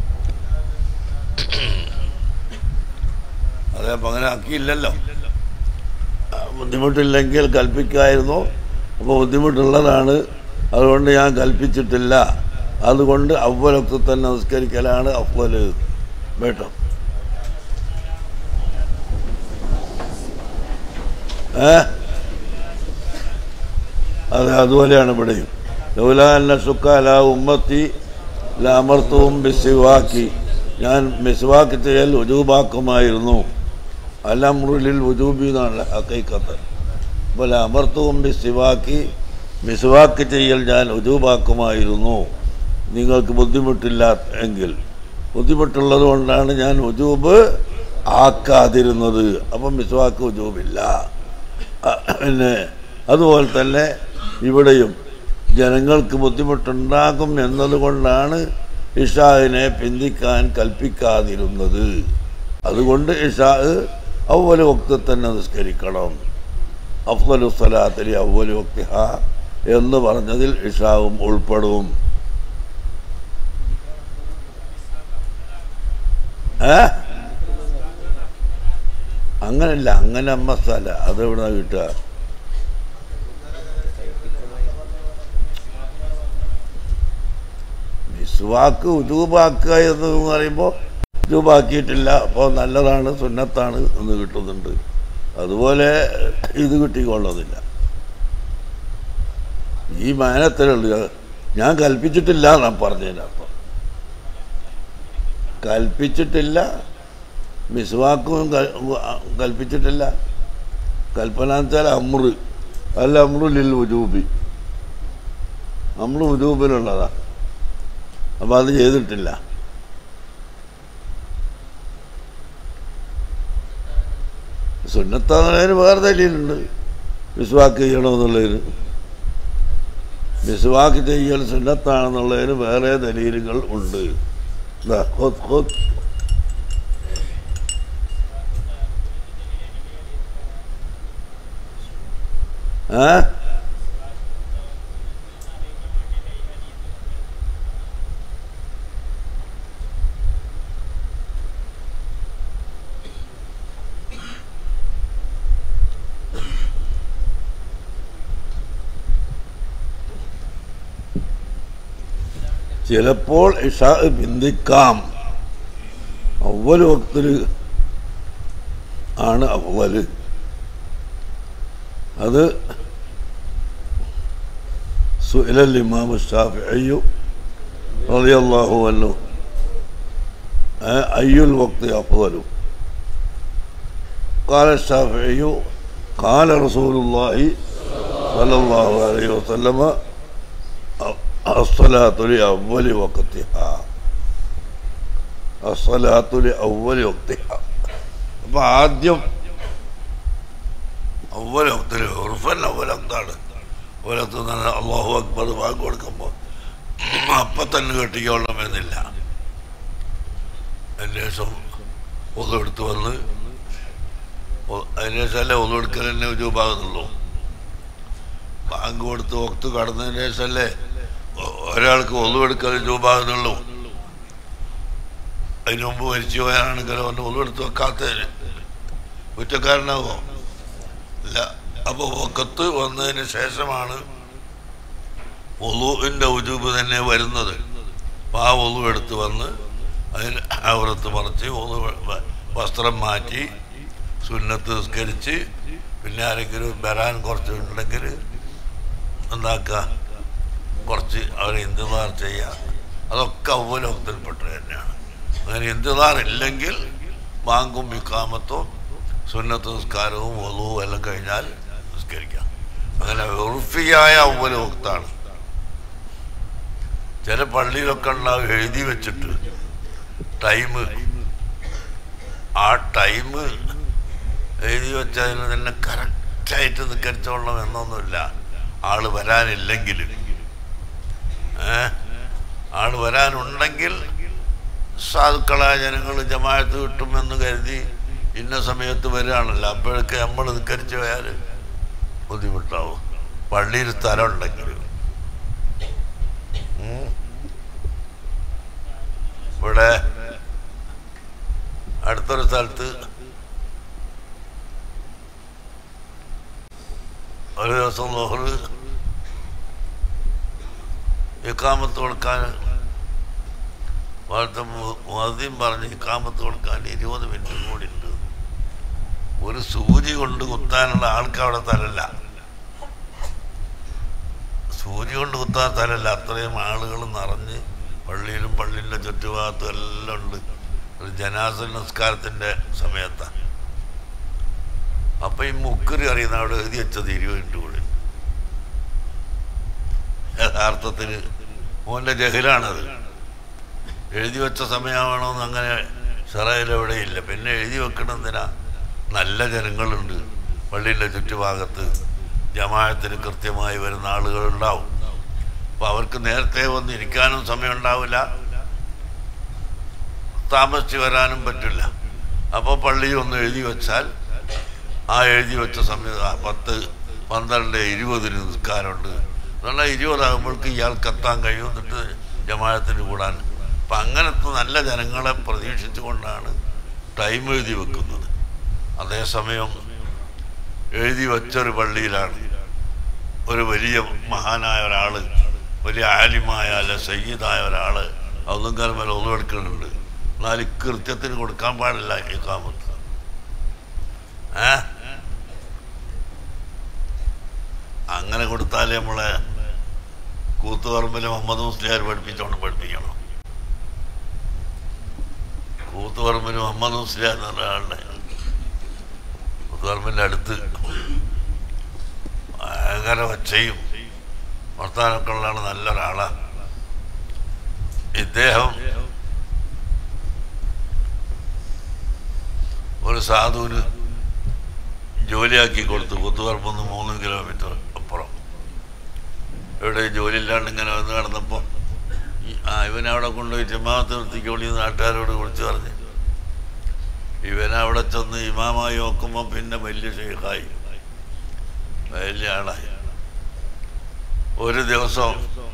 അതെ അപ്പം അങ്ങനെ ആക്കിയില്ലല്ലോ ആ, ബുദ്ധിമുട്ടില്ലെങ്കിൽ കൽപ്പിക്കായിരുന്നു അപ്പോൾ ബുദ്ധിമുട്ടുള്ളതാണ് അതുകൊണ്ട് ഞാൻ കൽപ്പിച്ചിട്ടില്ല അതുകൊണ്ട് അവലൊക്കെ തന്നെ നിസ്കരിക്കലാണ് അവല് കേട്ടോ ഏ അതെ അതുപോലെയാണ് ഇവിടെയും ലൗലാന്ന സുക്കാല ഉമ്മത്തി ലാമർത്തവും ബിസിവാക്കി ഞാൻ മിസ്വാക്ക് ചെയ്യൽ ഉജൂബാക്കുമായിരുന്നു അലമുറിലിൽ ഉജൂബി എന്നാണ് ഹക്കൈക്കത്ത് അപ്പോൾ അമർത്തവും ബിസിവാക്കി മിസ്വാക്ക് ചെയ്യൽ ഞാൻ ഉജൂബാക്കുമായിരുന്നു നിങ്ങൾക്ക് ബുദ്ധിമുട്ടില്ല എങ്കിൽ ബുദ്ധിമുട്ടുള്ളത് കൊണ്ടാണ് ഞാൻ ഉജൂബ് ആക്കാതിരുന്നത് അപ്പം മിസ്വാക്ക് ഉജൂബില്ല അ- പിന്നെ അതുപോലെ തന്നെ ഇവിടെയും ജനങ്ങൾക്ക് ബുദ്ധിമുട്ടുണ്ടാകും എന്നതുകൊണ്ടാണ് ഇഷാഹിനെ പിന്തിക്കാൻ കൽപ്പിക്കാതിരുന്നത് അതുകൊണ്ട് ഇഷാ അവല് വക്തി തന്നെ നിസ്കരിക്കണം അഫ്സലു സ്വലാത്തിലെ അവല് വക്തിഹ എന്ന് പറഞ്ഞതിൽ ഇഷാവും ഉൾപ്പെടും ഏ അങ്ങനല്ല അങ്ങനെ അമ്മസ്ഥല അതെവിടെ കിട്ടുക മിസ്വാക്ക് ഉജൂബാക്കുക എന്ന് പറയുമ്പോൾ ഉജൂബാക്കിയിട്ടില്ല അപ്പോൾ നല്ലതാണ് സുന്നത്താണ് എന്ന് കിട്ടുന്നുണ്ട് അതുപോലെ ഇത് കിട്ടിക്കൊള്ളുന്നില്ല ഈ മാനത്തിലുള്ള ഞാൻ കൽപ്പിച്ചിട്ടില്ല എന്നാണ് പറഞ്ഞതിൻ്റെ അർത്ഥം കൽപ്പിച്ചിട്ടില്ല മിസ്വാക്കും കൽ- കൽപ്പിച്ചിട്ടില്ല കൽപ്പന എന്ന് വെച്ചാൽ അമ്രു അല്ല അമ്രു ലിൽ ഉജൂബി അമ്രു ഉജൂബിലുള്ളതാ അപ്പം അത് ചെയ്തിട്ടില്ല സുന്നത്താന്നതിന് വേറെ ദലീലുണ്ട് മിസ്വാക്ക് ചെയ്യണമെന്നുള്ളതിന് മിസ്വാക്ക് ചെയ്യൽ സുന്നത്താണെന്നുള്ളതിന് വേറെ ദലീലുകൾ ഉണ്ട് ദാ, ഖുദ് ഖുദ് ഏ ചിലപ്പോൾ ഇഷാ ബിന്ദിക്കാം അവൽ വക്തിൽ ആണ് അവല് അത് സുഇലൽ ഇമാം ഷാഫിഈ റളിയല്ലാഹു അൻഹു أي الوقت أفضل قال الشافعي قال رسول الله صلى الله عليه وسلم الصلاة لأول وقتها الصلاة لأول وقتها അപ്പൊ ആദ്യം അവല വക്തിൽ ഉറുഫൻ അവല എന്താണ് അവലത്ത് നല്ല അള്ളാഹു അക്ബർ വാക്ക് കൊടുക്കുമ്പോൾ അപ്പം തന്നെ കെട്ടിക്കൊള്ളണമെന്നില്ല അതിന് ശേഷം ഒന്നെടുത്ത് വന്ന് ഒ- അതിന് ശേഷമല്ലേ ഒന്നെടുക്കൽ തന്നെ രൂപാകുന്നുള്ളൂ ബാങ്ക് കൊടുത്ത് ഒത്ത് കടന്നതിന് ശേഷമല്ലേ ഒ- ഒരാൾക്ക് ഒന്നുമെടുക്കൽ രൂപാകുന്നുള്ളൂ അതിന് മുമ്പ് മരിച്ചു പോയാണെങ്കിൽ അവൻ്റെ ഒന്നെടുത്ത് വെക്കാത്തതിന് കുറ്റക്കാരനാവോ ഇല്ല അപ്പോൾ ഒക്കത്ത് വന്നതിന് ശേഷമാണ് ഒലുവിൻ്റെ ഉജൂബ് തന്നെ വരുന്നത് അപ്പോൾ ആ ഒലു എടുത്ത് വന്ന് അതിന് അവറത്ത് മറിച്ച് ഒലു വ- വസ്ത്രം മാറ്റി സുന്നത്ത് നിസ്കരിച്ച് പിന്നെ ആരെങ്കിലും വരാൻ കുറച്ച് ഉണ്ടെങ്കിൽ എന്താക്കുക കുറച്ച് അവരെ ഇന്തിദാർ ചെയ്യുക അതൊക്കെ അവലോകത്തിൽപ്പെട്ടത് തന്നെയാണ് അങ്ങനെ ഇന്തിദാർ ഇല്ലെങ്കിൽ ബാങ്കും വിക്കാമത്തും സുന്നത്ത് നിസ്കാരവും ഒതുവും എല്ലാം കഴിഞ്ഞാൽ നിസ്കരിക്കാം അങ്ങനെ ഉറുഫിയായ അവലോകത്താണ് ചില പള്ളിയിലൊക്കെ ഉണ്ടാവും എഴുതി വെച്ചിട്ട് ടൈം ആ ടൈം എഴുതി വെച്ചതിന് തന്നെ കറക്റ്റായിട്ട് നിക്കരിച്ചോളണം എന്നൊന്നുമില്ല ആള് വരാനില്ലെങ്കിൽ ഏ ആള് വരാനുണ്ടെങ്കിൽ സാധുക്കളായ ജനങ്ങൾ ജമാഅത്ത് കിട്ടുമെന്ന് കരുതി ഇന്ന സമയത്ത് വരികയാണല്ലോ അപ്പോഴൊക്കെ നമ്മൾ നിക്കരിച്ച് പോയാൽ ബുദ്ധിമുട്ടാവും പള്ളിയിൽ സ്ഥലം ഉണ്ടെങ്കിൽ ഉം. ഇവിടെ അടുത്തൊരു സ്ഥലത്ത് ഒരു ദിവസം ലോഹറ് ഇക്കാമത്ത് കൊടുക്കാൻ വാർത്ത മദ്യം പറഞ്ഞ് ഇക്കാമത്ത് കൊടുക്കാൻ ഇരുപത് മിനിറ്റ് കൂടി ഉണ്ട് ഒരു സൂചി കൊണ്ട് കുത്താനുള്ള ആൾക്ക് അവിടെ തരല്ല സൂചി കൊണ്ട് കുത്താൻ സ്ഥലമല്ല അത്രയും ആളുകൾ നിറഞ്ഞ് പള്ളിയിലും പള്ളിൻ്റെ ചുറ്റുഭാഗത്തും എല്ലാം ഉണ്ട് ഒരു ജനാസ നിസ്കാരത്തിൻ്റെ സമയത്താണ് അപ്പം ഈ മുക്കറി അറിയുന്ന അവിടെ എഴുതി വെച്ചത് ഇരുപത് മിനിറ്റ് കൂടി യഥാർത്ഥത്തിൽ മോൻ്റെ ജഹിലാണത് എഴുതി വെച്ച സമയമാണോന്ന് അങ്ങനെ ഷറയിൽ എവിടെയില്ല പിന്നെ എഴുതി വെക്കണം എന്തിനാ നല്ല ജനങ്ങളുണ്ട് പള്ളിയുടെ ചുറ്റുഭാഗത്ത് ജമാഅത്തിന് കൃത്യമായി വരുന്ന ആളുകളുണ്ടാവും അപ്പോൾ അവർക്ക് നേരത്തെ വന്ന് ഇരിക്കാനും സമയം ഉണ്ടാവില്ല താമസിച്ച് വരാനും പറ്റില്ല അപ്പോൾ പള്ളി ഒന്ന് എഴുതി വെച്ചാൽ ആ എഴുതി വെച്ച സമയം ആ പത്ത് പന്ത്രണ്ട് ഇരുപതിന് നിസ്കാരമുണ്ട് എന്നാൽ ഇരുപതാകുമ്പോഴേക്ക് ഇയാൾക്ക് എത്താൻ കഴിയും എന്നിട്ട് ജമാഅത്തിന് കൂടാൻ അപ്പം അങ്ങനത്തെ നല്ല ജനങ്ങളെ പ്രതീക്ഷിച്ചുകൊണ്ടാണ് ടൈം എഴുതി വെക്കുന്നത് അതേസമയം എഴുതി വെച്ചൊരു പള്ളിയിലാണ് ഒരു വലിയ മഹാനായ ഒരാൾ വലിയ ആലിമായ അല്ല സയ്യിദായ ഒരാൾ അതൊന്നും കാലം വരെ ഒന്നും എടുക്കുന്നുണ്ട് എന്നാൽ കൃത്യത്തിന് കൊടുക്കാൻ പാടില്ല ഈ കാമത്ത് ഏ അങ്ങനെ കൊടുത്താലേ നമ്മളെ കൂത്തുപറമ്പിലെ മുഹമ്മദ് മുസ്ലിയാർ പഠിപ്പിച്ചോണ്ട് പഠിപ്പിക്കണം കൂത്തുപറമ്പിൽ മുഹമ്മദ് മുസ്ലിയാർ എന്ന് പറഞ്ഞ ആളുടെ കൂത്തുപറമ്പിൻ്റെ അടുത്ത് ഭയങ്കര ഒച്ചയും വർത്താനൊക്കെ ഉള്ളതാണ് നല്ലൊരാളാണ് ഇദ്ദേഹം ഒരു സാധുവിന് ജോലിയാക്കി കൊടുത്തു കുത്തുപറമ്പ് മൂന്ന് കിലോമീറ്റർ അപ്പുറം ഇവിടെ ജോലി ഇല്ലാണ്ട് ഇങ്ങനെ വന്ന് കിടന്നപ്പോൾ ആ ഇവനവിടെ കൊണ്ടുപോയി ജമാഅത്ത് നിർത്തിക്കോളി എന്ന് നാട്ടുകാരോട് വിളിച്ചു പറഞ്ഞ് ഇവനവിടെ ചെന്ന് ഇമാമായി നോക്കുമ്പോൾ പിന്നെ വലിയ ഷെയ്ഖായി വലിയ ആളായി ഒരു ദിവസം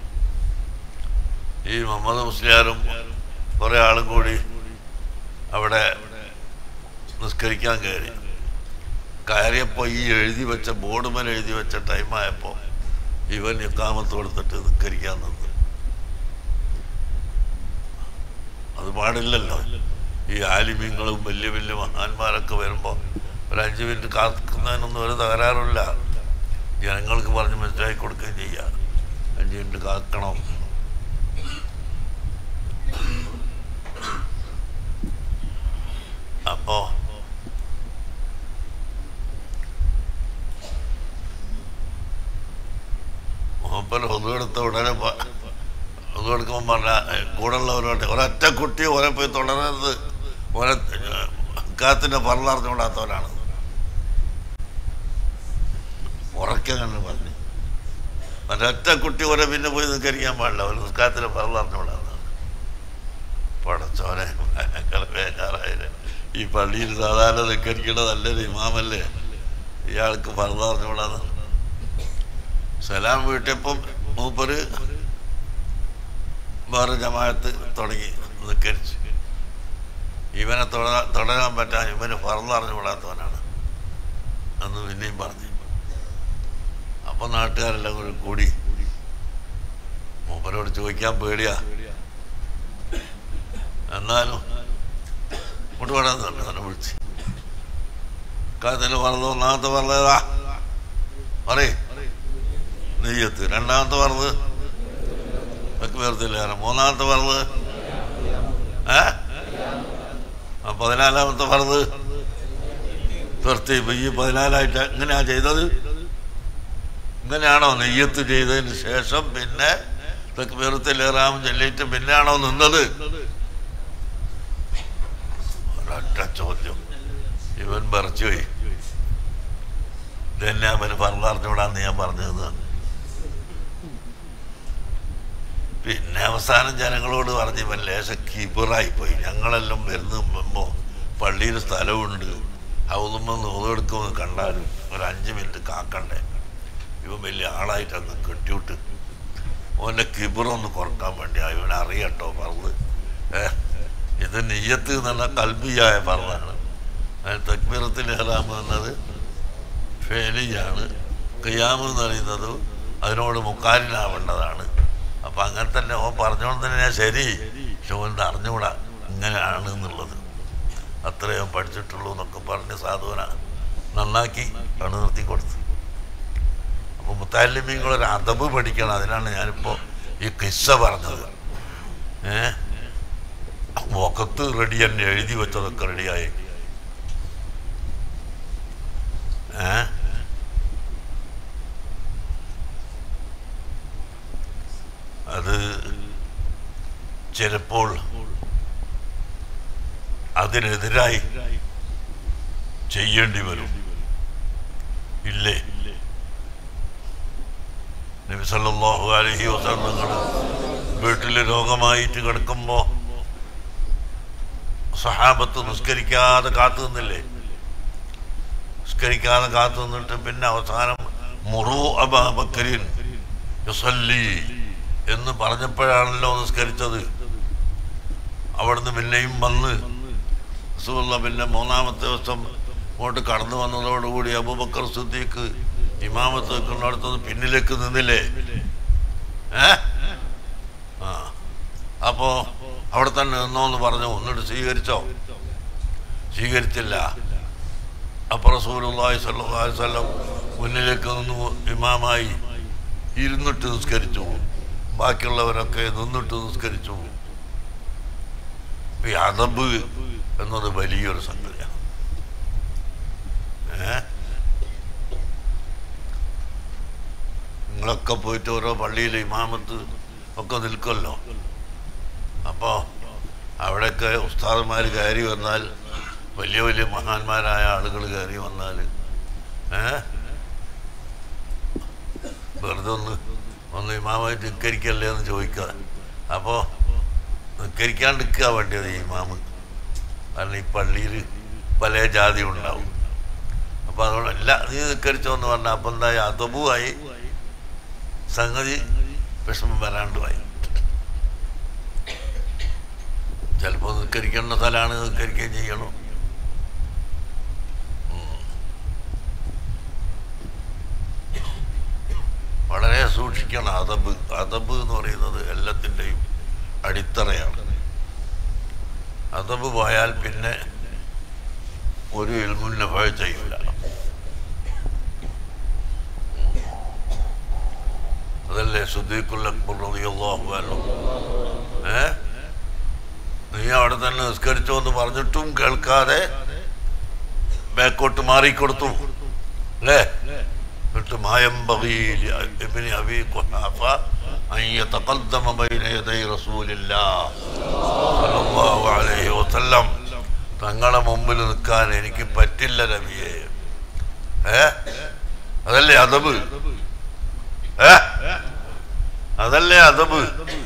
ഈ മുഹമ്മദ് മുസ്ലിയാരും കുറേ ആളും കൂടി അവിടെ നിസ്കരിക്കാൻ കയറി കയറിയപ്പോൾ ഈ എഴുതി വെച്ച ബോർഡ് മേൽ എഴുതി വെച്ച ടൈമായപ്പോൾ ഇവൻ ഇക്കാമത്ത് കൊടുത്തിട്ട് നിസ്കരിക്കാൻ നിന്നു അത് പാടില്ലല്ലോ ഈ ആലിമ്യങ്ങളും വലിയ വലിയ മഹാന്മാരൊക്കെ വരുമ്പോൾ ഒരു അഞ്ച് മിനിറ്റ് കാക്കുന്നതിനൊന്നും ഒരു തകരാറില്ല ജനങ്ങൾക്ക് പറഞ്ഞ് മനസ്സിലാക്കി കൊടുക്കുകയും ചെയ്യാം അഞ്ച് മിനിറ്റ് കാക്കണം അപ്പോ മൂപ്പർ ഒതുവെടുത്ത ഉടനെ ഒതുവെടുക്കുമ്പോൾ പറഞ്ഞ കൂടെയുള്ളവരോട് ഒരൊറ്റ കുട്ടി ഓരെ പോയി തുടരരുത് ഓരെ കാത്തിൻ്റെ പറലറിഞ്ഞുകൂടാത്തവരാണ് ഉറക്കെ കണ്ട് പറഞ്ഞു ഒരൊറ്റ കുട്ടി ഓരെ പിന്നെ പോയി നിസ്കരിക്കാൻ പാടില്ല ഒരു നിസ്കാരത്തിൻ്റെ പറലറിഞ്ഞുകൂടാത്തതാണ് പടച്ചോനെ ഭയങ്കര ബേജാറായില്ലേ ഈ പള്ളിയിൽ സാധാരണ നിസ്കരിക്കേണ്ട നല്ലൊരു ഇമാമല്ലേ ഇയാൾക്ക് പറലറിഞ്ഞുകൂടാന്ന് സലാം വീട്ടിയപ്പം മൂപ്പര് വേറെ ജമാഅത്ത് തുടങ്ങി നിസ്കരിച്ചു ഇവനെ തുടരാൻ തുടരാൻ പറ്റാൻ ഇവന് പറന്നറിഞ്ഞുകൂടാത്തവനാണ് എന്ന് പിന്നെയും പറഞ്ഞു അപ്പൊ നാട്ടുകാരെല്ലാം കൂടി കൂടി മൂപ്പരോട് ചോദിക്കാൻ പേടിയാ എന്നാലും കൊണ്ടുപോടാൻ തന്നെ തന്നെ വിളിച്ച് കാത്തില് പറഞ്ഞത് ഒന്നാമത്തെ പറഞ്ഞതാ പറയേ നെയ്യത്ത് രണ്ടാമത്തെ പറഞ്ഞത് വെക്കുവേർത്തില്ല മൂന്നാമത്തെ പറഞ്ഞത് ഏ ആ പതിനാലാമത്തെ പറഞ്ഞത് തീർത്തി ഈ പതിനാലായിട്ട് എങ്ങനെയാ ചെയ്തത് ഇങ്ങനെയാണോ നെയ്യത്ത് ചെയ്തതിന് ശേഷം പിന്നെ തെക്കുവേർത്തിലേറാം ചൊല്ലിയിട്ട് പിന്നെയാണോ നിന്നത് ഒരൊറ്റ ചോദ്യം ഇവൻ പറിച്ചുപോയി ഇതെന്നെ അവന് പറഞ്ഞറിഞ്ഞൂടാന്ന് ഞാൻ പറഞ്ഞത് പിന്നെ അവസാനം ജനങ്ങളോട് പറഞ്ഞ് ഇവൻ ലേശ കീപ്പറായി പോയി ഞങ്ങളെല്ലാം വരുന്ന മുമ്പോ പള്ളിയിൽ സ്ഥലമുണ്ട് ഹൗതുമ്പോൾ നോതെടുക്കുമെന്ന് കണ്ടാലും ഒരു അഞ്ച് മിനിറ്റ് കാക്കണ്ടേ ഇവൻ വലിയ ആളായിട്ട് അങ്ങ് കെട്ടിവിട്ട് ഓൻ്റെ കിബറൊന്ന് കുറക്കാൻ വേണ്ടി ഇവൻ അറിയട്ടോ പറഞ്ഞ് ഏ ഇത് നെയ്യത്ത് എന്നുള്ള കൽബിയായ പറഞ്ഞാണ് തക്ബീറത്തിൽ ഹറാമ് എന്നത് ഫേലിയാണ് ഖിയാമ് എന്ന് പറയുന്നത് അതിനോട് മുക്കാലിനാവേണ്ടതാണ് അപ്പം അങ്ങനെ തന്നെ ഓൻ പറഞ്ഞോണ്ട് തന്നെ ശരി പക്ഷെ ഓൻ അറിഞ്ഞുകൂടാ ഇങ്ങനെയാണ് എന്നുള്ളത് അത്രയും പഠിച്ചിട്ടുള്ളൂ എന്നൊക്കെ പറഞ്ഞ് സാധുവന നന്നാക്കി കണ്ണു നിർത്തി കൊടുത്തു അപ്പോൾ മുത്താലിമീങ്ങളൊരു അതബ് പഠിക്കണം അതിനാണ് ഞാനിപ്പോൾ ഈ കിസ്സ പറഞ്ഞത് ഏ മുഖത്ത് റെഡി തന്നെ എഴുതി വെച്ചതൊക്കെ റെഡിയായി ഏ അത് ചിലപ്പോൾ അതിനെതിരായി ചെയ്യേണ്ടി വരും ഇല്ലേ നബി സല്ലല്ലാഹു അലൈഹി വസല്ലങ്ങൾ വീട്ടിൽ രോഗമായിട്ട് കിടക്കുമ്പോൾ സഹാബത്ത് നിസ്കരിക്കാതെ കാത്തു നിന്നില്ലേ നിസ്കരിക്കാതെ കാത്തു നിന്നിട്ട് പിന്നെ അവസാനം മുറു അബാബക്കരിൻ യുസല്ലി എന്ന് പറഞ്ഞപ്പോഴാണല്ലോ നിസ്കരിച്ചത് അവിടുന്ന് പിന്നെയും വന്ന് റസൂലുള്ള പിന്നെ മൂന്നാമത്തെ ദിവസം ഇങ്ങോട്ട് കടന്നു വന്നതോടുകൂടി അബൂബക്കർ സുദ്ദീഖ് ഇമാമത്ത് വെക്കുന്നിടത്തത് പിന്നിലേക്ക് നിന്നില്ലേ ഏ ആ അപ്പോ അവിടെ തന്നെ നിന്നോന്ന് പറഞ്ഞു എന്നിട്ട് സ്വീകരിച്ചോ സ്വീകരിച്ചില്ല അപ്പൊ റസൂലുള്ളാഹി സ്വല്ലല്ലാഹു അലൈഹി വസല്ലം മുന്നിലേക്ക് നിന്ന് ഇമാമായി ഇരുന്നിട്ട് നിസ്കരിച്ചു ബാക്കിയുള്ളവരൊക്കെ നിന്നിട്ട് നിസ്കരിച്ചു ഈ അതബ് എന്നത് വലിയൊരു സംഗതിയാണ് ഏ നിങ്ങളൊക്കെ പോയിട്ട് ഓരോ പള്ളിയിൽ ഇമാമത്ത് ഒക്കെ നിൽക്കുമല്ലോ അപ്പോൾ അവിടെയൊക്കെ ഉസ്താദന്മാർ കയറി വന്നാൽ വലിയ വലിയ മഹാന്മാരായ ആളുകൾ കയറി വന്നാൽ ഏ വെറുതെ ഒന്ന് ഒന്ന് ഇമാമായി നിസ്കരിക്കല്ലേ എന്ന് ചോദിക്കുക അപ്പോൾ നിസ്കരിക്കാണ്ടിരിക്കുക വേണ്ടിയത് ഈ ഇമാമ് കാരണം ഈ പള്ളിയിൽ പല ജാതി ഉണ്ടാവും അപ്പോൾ അതുകൊണ്ട് എല്ലാ നീ നിസ്കരിച്ചോ എന്ന് പറഞ്ഞാൽ അപ്പം എന്തായി അതബുമായി സംഗതി വിഷമം വരാണ്ടുമായി ചിലപ്പോൾ നിസ്കരിക്കേണ്ട സ്ഥലമാണ് നിസ്കരിക്കുകയും ചെയ്യണം ഉം. വളരെ സൂക്ഷിക്കണം അതബ് അതബ് എന്ന് പറയുന്നത് എല്ലാത്തിൻ്റെയും അടിത്തറയാണ് അതബ് പോയാൽ പിന്നെ ഒരു ഇൽമുന്ന ഭയ ചെയ്യില്ല അതല്ലേ സുദ്ദീഖുൽ അക്ബർ റളിയല്ലാഹു അൻഹു ഏ നീ അവിടെ തന്നെ നിസ്കരിച്ചോ എന്ന് പറഞ്ഞിട്ടും കേൾക്കാതെ ബാക്കോട്ട് മാറിക്കൊടുത്തു അല്ലേ എന്നിട്ട് മായം ബഗീൽ ഇബ്നി അബി ഖുഹാഫ അൻ യതഖദ്ദമ ബൈന യദൈ റസൂലില്ലാഹ് സല്ലല്ലാഹു അലൈഹി വസല്ലം തങ്ങളെ മുമ്പിൽ നിൽക്കാൻ എനിക്ക് പറ്റില്ല നബിയെ ഏ അതല്ലേ അതബ് ഏ അതല്ലേ അതബ്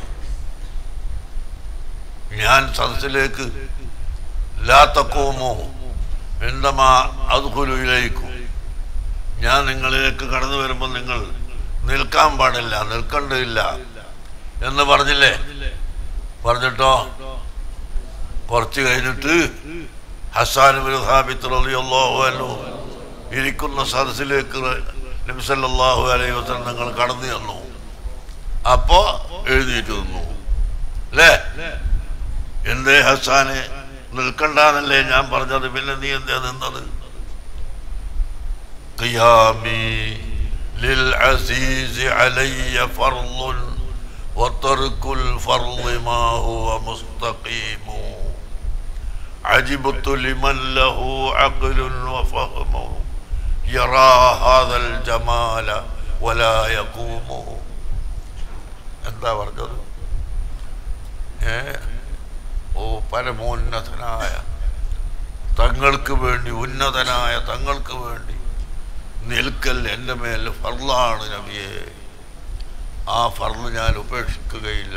ഞാൻ സദസ്സിലേക്ക് ലാത്തക്കോമോ എന്തമാ അതുകുലുയിലേക്കും ഞാൻ നിങ്ങളിലേക്ക് കടന്നു വരുമ്പോൾ നിങ്ങൾ നിൽക്കാൻ പാടില്ല നിൽക്കേണ്ടതില്ല എന്ന് പറഞ്ഞില്ലേ പറഞ്ഞിട്ടോ കുറച്ച് കഴിഞ്ഞിട്ട് ഹസാൻ ബിൻ ഹാബിത്ത് റളിയല്ലാഹു അൻഹു ഇരിക്കുന്ന സദസ്സിലേക്ക് നബി സല്ലല്ലാഹു അലൈഹി വസല്ലം നിങ്ങൾ കടന്നു ചെന്നു അപ്പോ എഴുന്നേറ്റ് നിന്നു അല്ലേ എന്തേ ഹസാനെ നിൽക്കണ്ടെന്നല്ലേ ഞാൻ പറഞ്ഞത് പിന്നെ നീ എന്തേ നിന്നത് قيامي للعزيز علي فرض وترك الفرض ما هو مستقيم عجبت لمن له عقل وفهم يرى هذا الجمال ولا يقوم എന്താ പറഞ്ഞത് ഏ ഓ പരമോന്നതനായ തങ്ങൾക്ക് വേണ്ടി ഉന്നതനായ തങ്ങൾക്ക് വേണ്ടി നിൽക്കൽ എൻ്റെ മേൽ ഫർളാണ് നബിയെ ആ ഫർള് ഞാൻ ഉപേക്ഷിക്കുകയില്ല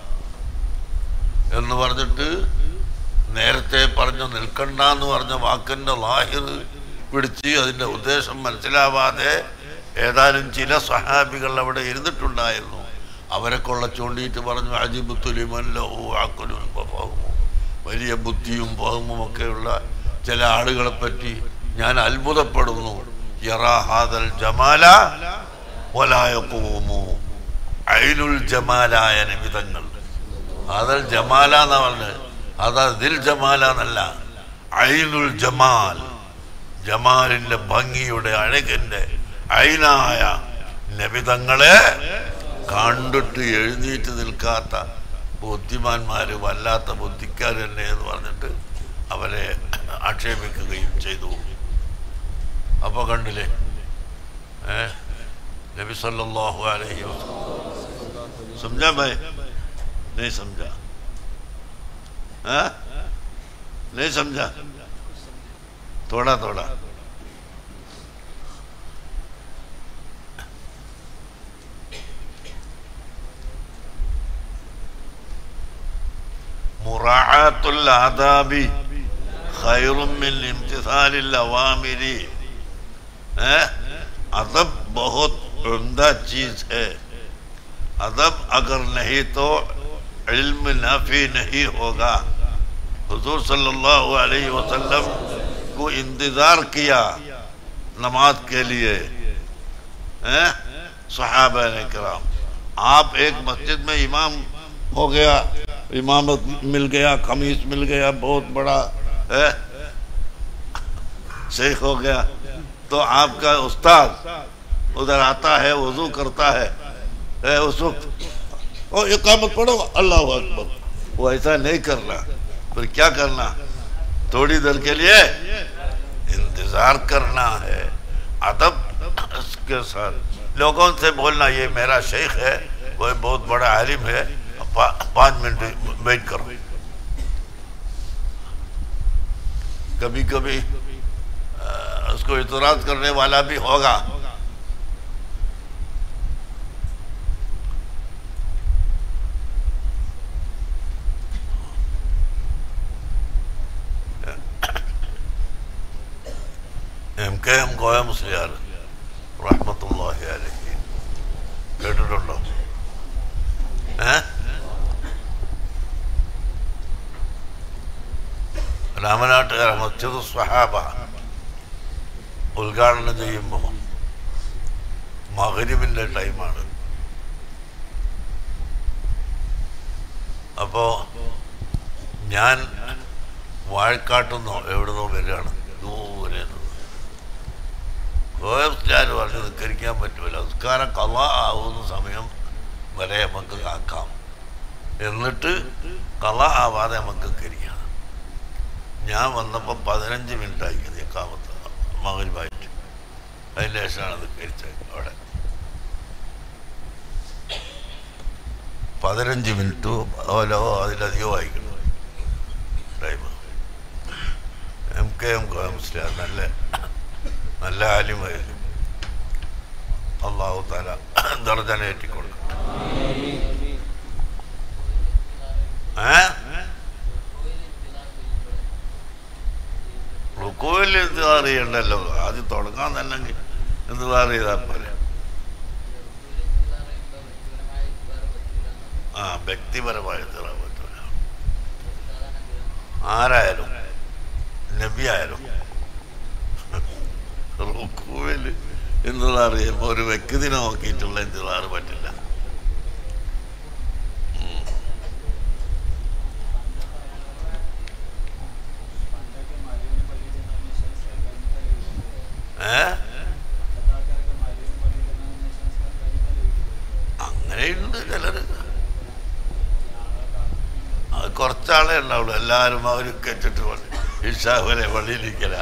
എന്ന് പറഞ്ഞിട്ട് നേരത്തെ പറഞ്ഞു നിൽക്കണ്ട എന്ന് പറഞ്ഞ വാക്കിൻ്റെ ലാഹിർ പിടിച്ച് അതിൻ്റെ ഉദ്ദേശം മനസ്സിലാവാതെ ഏതാനും ചില സഹാബികൾ അവിടെ ഇരുന്നിട്ടുണ്ടായിരുന്നു അവരെ കൊള്ള ചൂണ്ടിയിട്ട് പറഞ്ഞു അജിബുത്തുലിമല്ലോ ആക്കലും ഫഹമും വലിയ ബുദ്ധിയും ഫഹമും ഒക്കെയുള്ള ചില ആളുകളെ പറ്റി ഞാൻ അത്ഭുതപ്പെടുന്നു യറാ ഹാദൽ ജമാല വലായക്കൂമു ഐനുൽ ജമാലായ നിമിതങ്ങൾ ഹാദൽ ജമാല എന്നാ പറഞ്ഞത് അതാ ദിൽ ജമാല എന്നല്ല ഐനുൽ ജമാൽ ജമാലിന്റെ ഭംഗിയുടെ അഴകിന്റെ ഐനായ നബിതങ്ങളെ കണ്ടിട്ട് എഴുന്നേറ്റ് നിൽക്കാത്ത ബുദ്ധിമാന്മാര് വല്ലാത്ത ബുദ്ധിക്കാർ തന്നെ എന്ന് പറഞ്ഞിട്ട് അവരെ ആക്ഷേപിക്കുകയും ചെയ്തു അപ്പൊ കണ്ടില്ലേ ഏ നബി സല്ലല്ലാഹു अलैहि वसल्लम समझा भाई नहीं समझा हाँ नहीं समझा थोड़ा थोड़ा مراعاة الآداب خير من امتثال الأوامر हैं? अदब बहुत उम्दा चीज है अदब अगर नहीं तो इल्म नाफी नहीं होगा हुजूर सल्लल्लाहु अलैहि वसल्लम को इंतजार किया नमाज के लिए हैं? सहाबा ने कराम आप एक मस्जिद में इमाम हो गया इमामत मिल गया खमीस मिल गया बहुत बड़ा है शेख हो गया तो आपका उस्ताद उधर आता है वजू करता है, है उस वक्त ओ इकामत पढ़ो अल्लाह अकबर वो ऐसा नहीं करना फिर क्या करना थोड़ी देर के लिए इंतजार करना है अदब के साथ लोगों से बोलना ये मेरा शेख है कोई बहुत बड़ा आलिम है पा, पाँच मिनट वेट करो कभी कभी उसको इतराज करने वाला भी होगा M K M Koya Musliyar റഹ്മത്തുള്ളാഹി അലൈഹി കേട്ടിട്ടുണ്ടോ ഏ രാമനാട്ടുകാര മസ്ജിദ് സ്വഹാബ ഉദ്ഘാടനം ചെയ്യുമ്പോൾ മകരിവിൻ്റെ ടൈമാണ് അപ്പോൾ ഞാൻ വാഴക്കാട്ടുന്നോ എവിടുന്നോ വരികയാണ് ദൂരെ നിന്ന് കോയസ്റ്റാർ പറഞ്ഞ് നിസ്കരിക്കാൻ പറ്റൂല നിസ്കാരം കഥ ആവുന്ന സമയം വരെ നമുക്ക് ആക്കാം എന്നിട്ട് കഥ ആവാതെ നമുക്ക് കരിക്കാം ഞാൻ വന്നപ്പോൾ പതിനഞ്ച് മിനിറ്റ് ആയി നിൽക്കാമത്ത മകരുമായിട്ട് അതിന് ശേഷമാണ് നിസ്കരിച്ചത് അവിടെ പതിനഞ്ച് മിനിറ്റോ ഓലോ അതിലധികം വായിക്കണം ടൈം എം കെ എം കോയംസ്ലാർ നല്ല നല്ല ആലിമായിരുന്നു അള്ളാഹു താല ദർജനേറ്റിക്കൊടുക്കും ഏ റുക്കുവിൽ എന്തുവാർ ചെയ്യണ്ടല്ലോ ആദ്യം തുടങ്ങാൻ തന്നെ എന്തുവാർ ചെയ്താൽ പോലെ ആ വ്യക്തിപരമായ തീറാൻ പറ്റൂല ആരായാലും നബി ആയാലും റുക്കുവിൽ എന്തുള്ള അറിയുമ്പോൾ ഒരു വ്യക്തിനെ നോക്കിയിട്ടുള്ള എന്തുള്ളാറ് പറ്റില്ല ഉം. ഏ അങ്ങനെയുണ്ട് ചിലര് അത് കുറച്ചാളേ ഉണ്ടാവുള്ളൂ എല്ലാവരും അവരൊക്കെ വെച്ചിട്ട് ഇഷാഹുലെ പള്ളിയിലിരിക്കല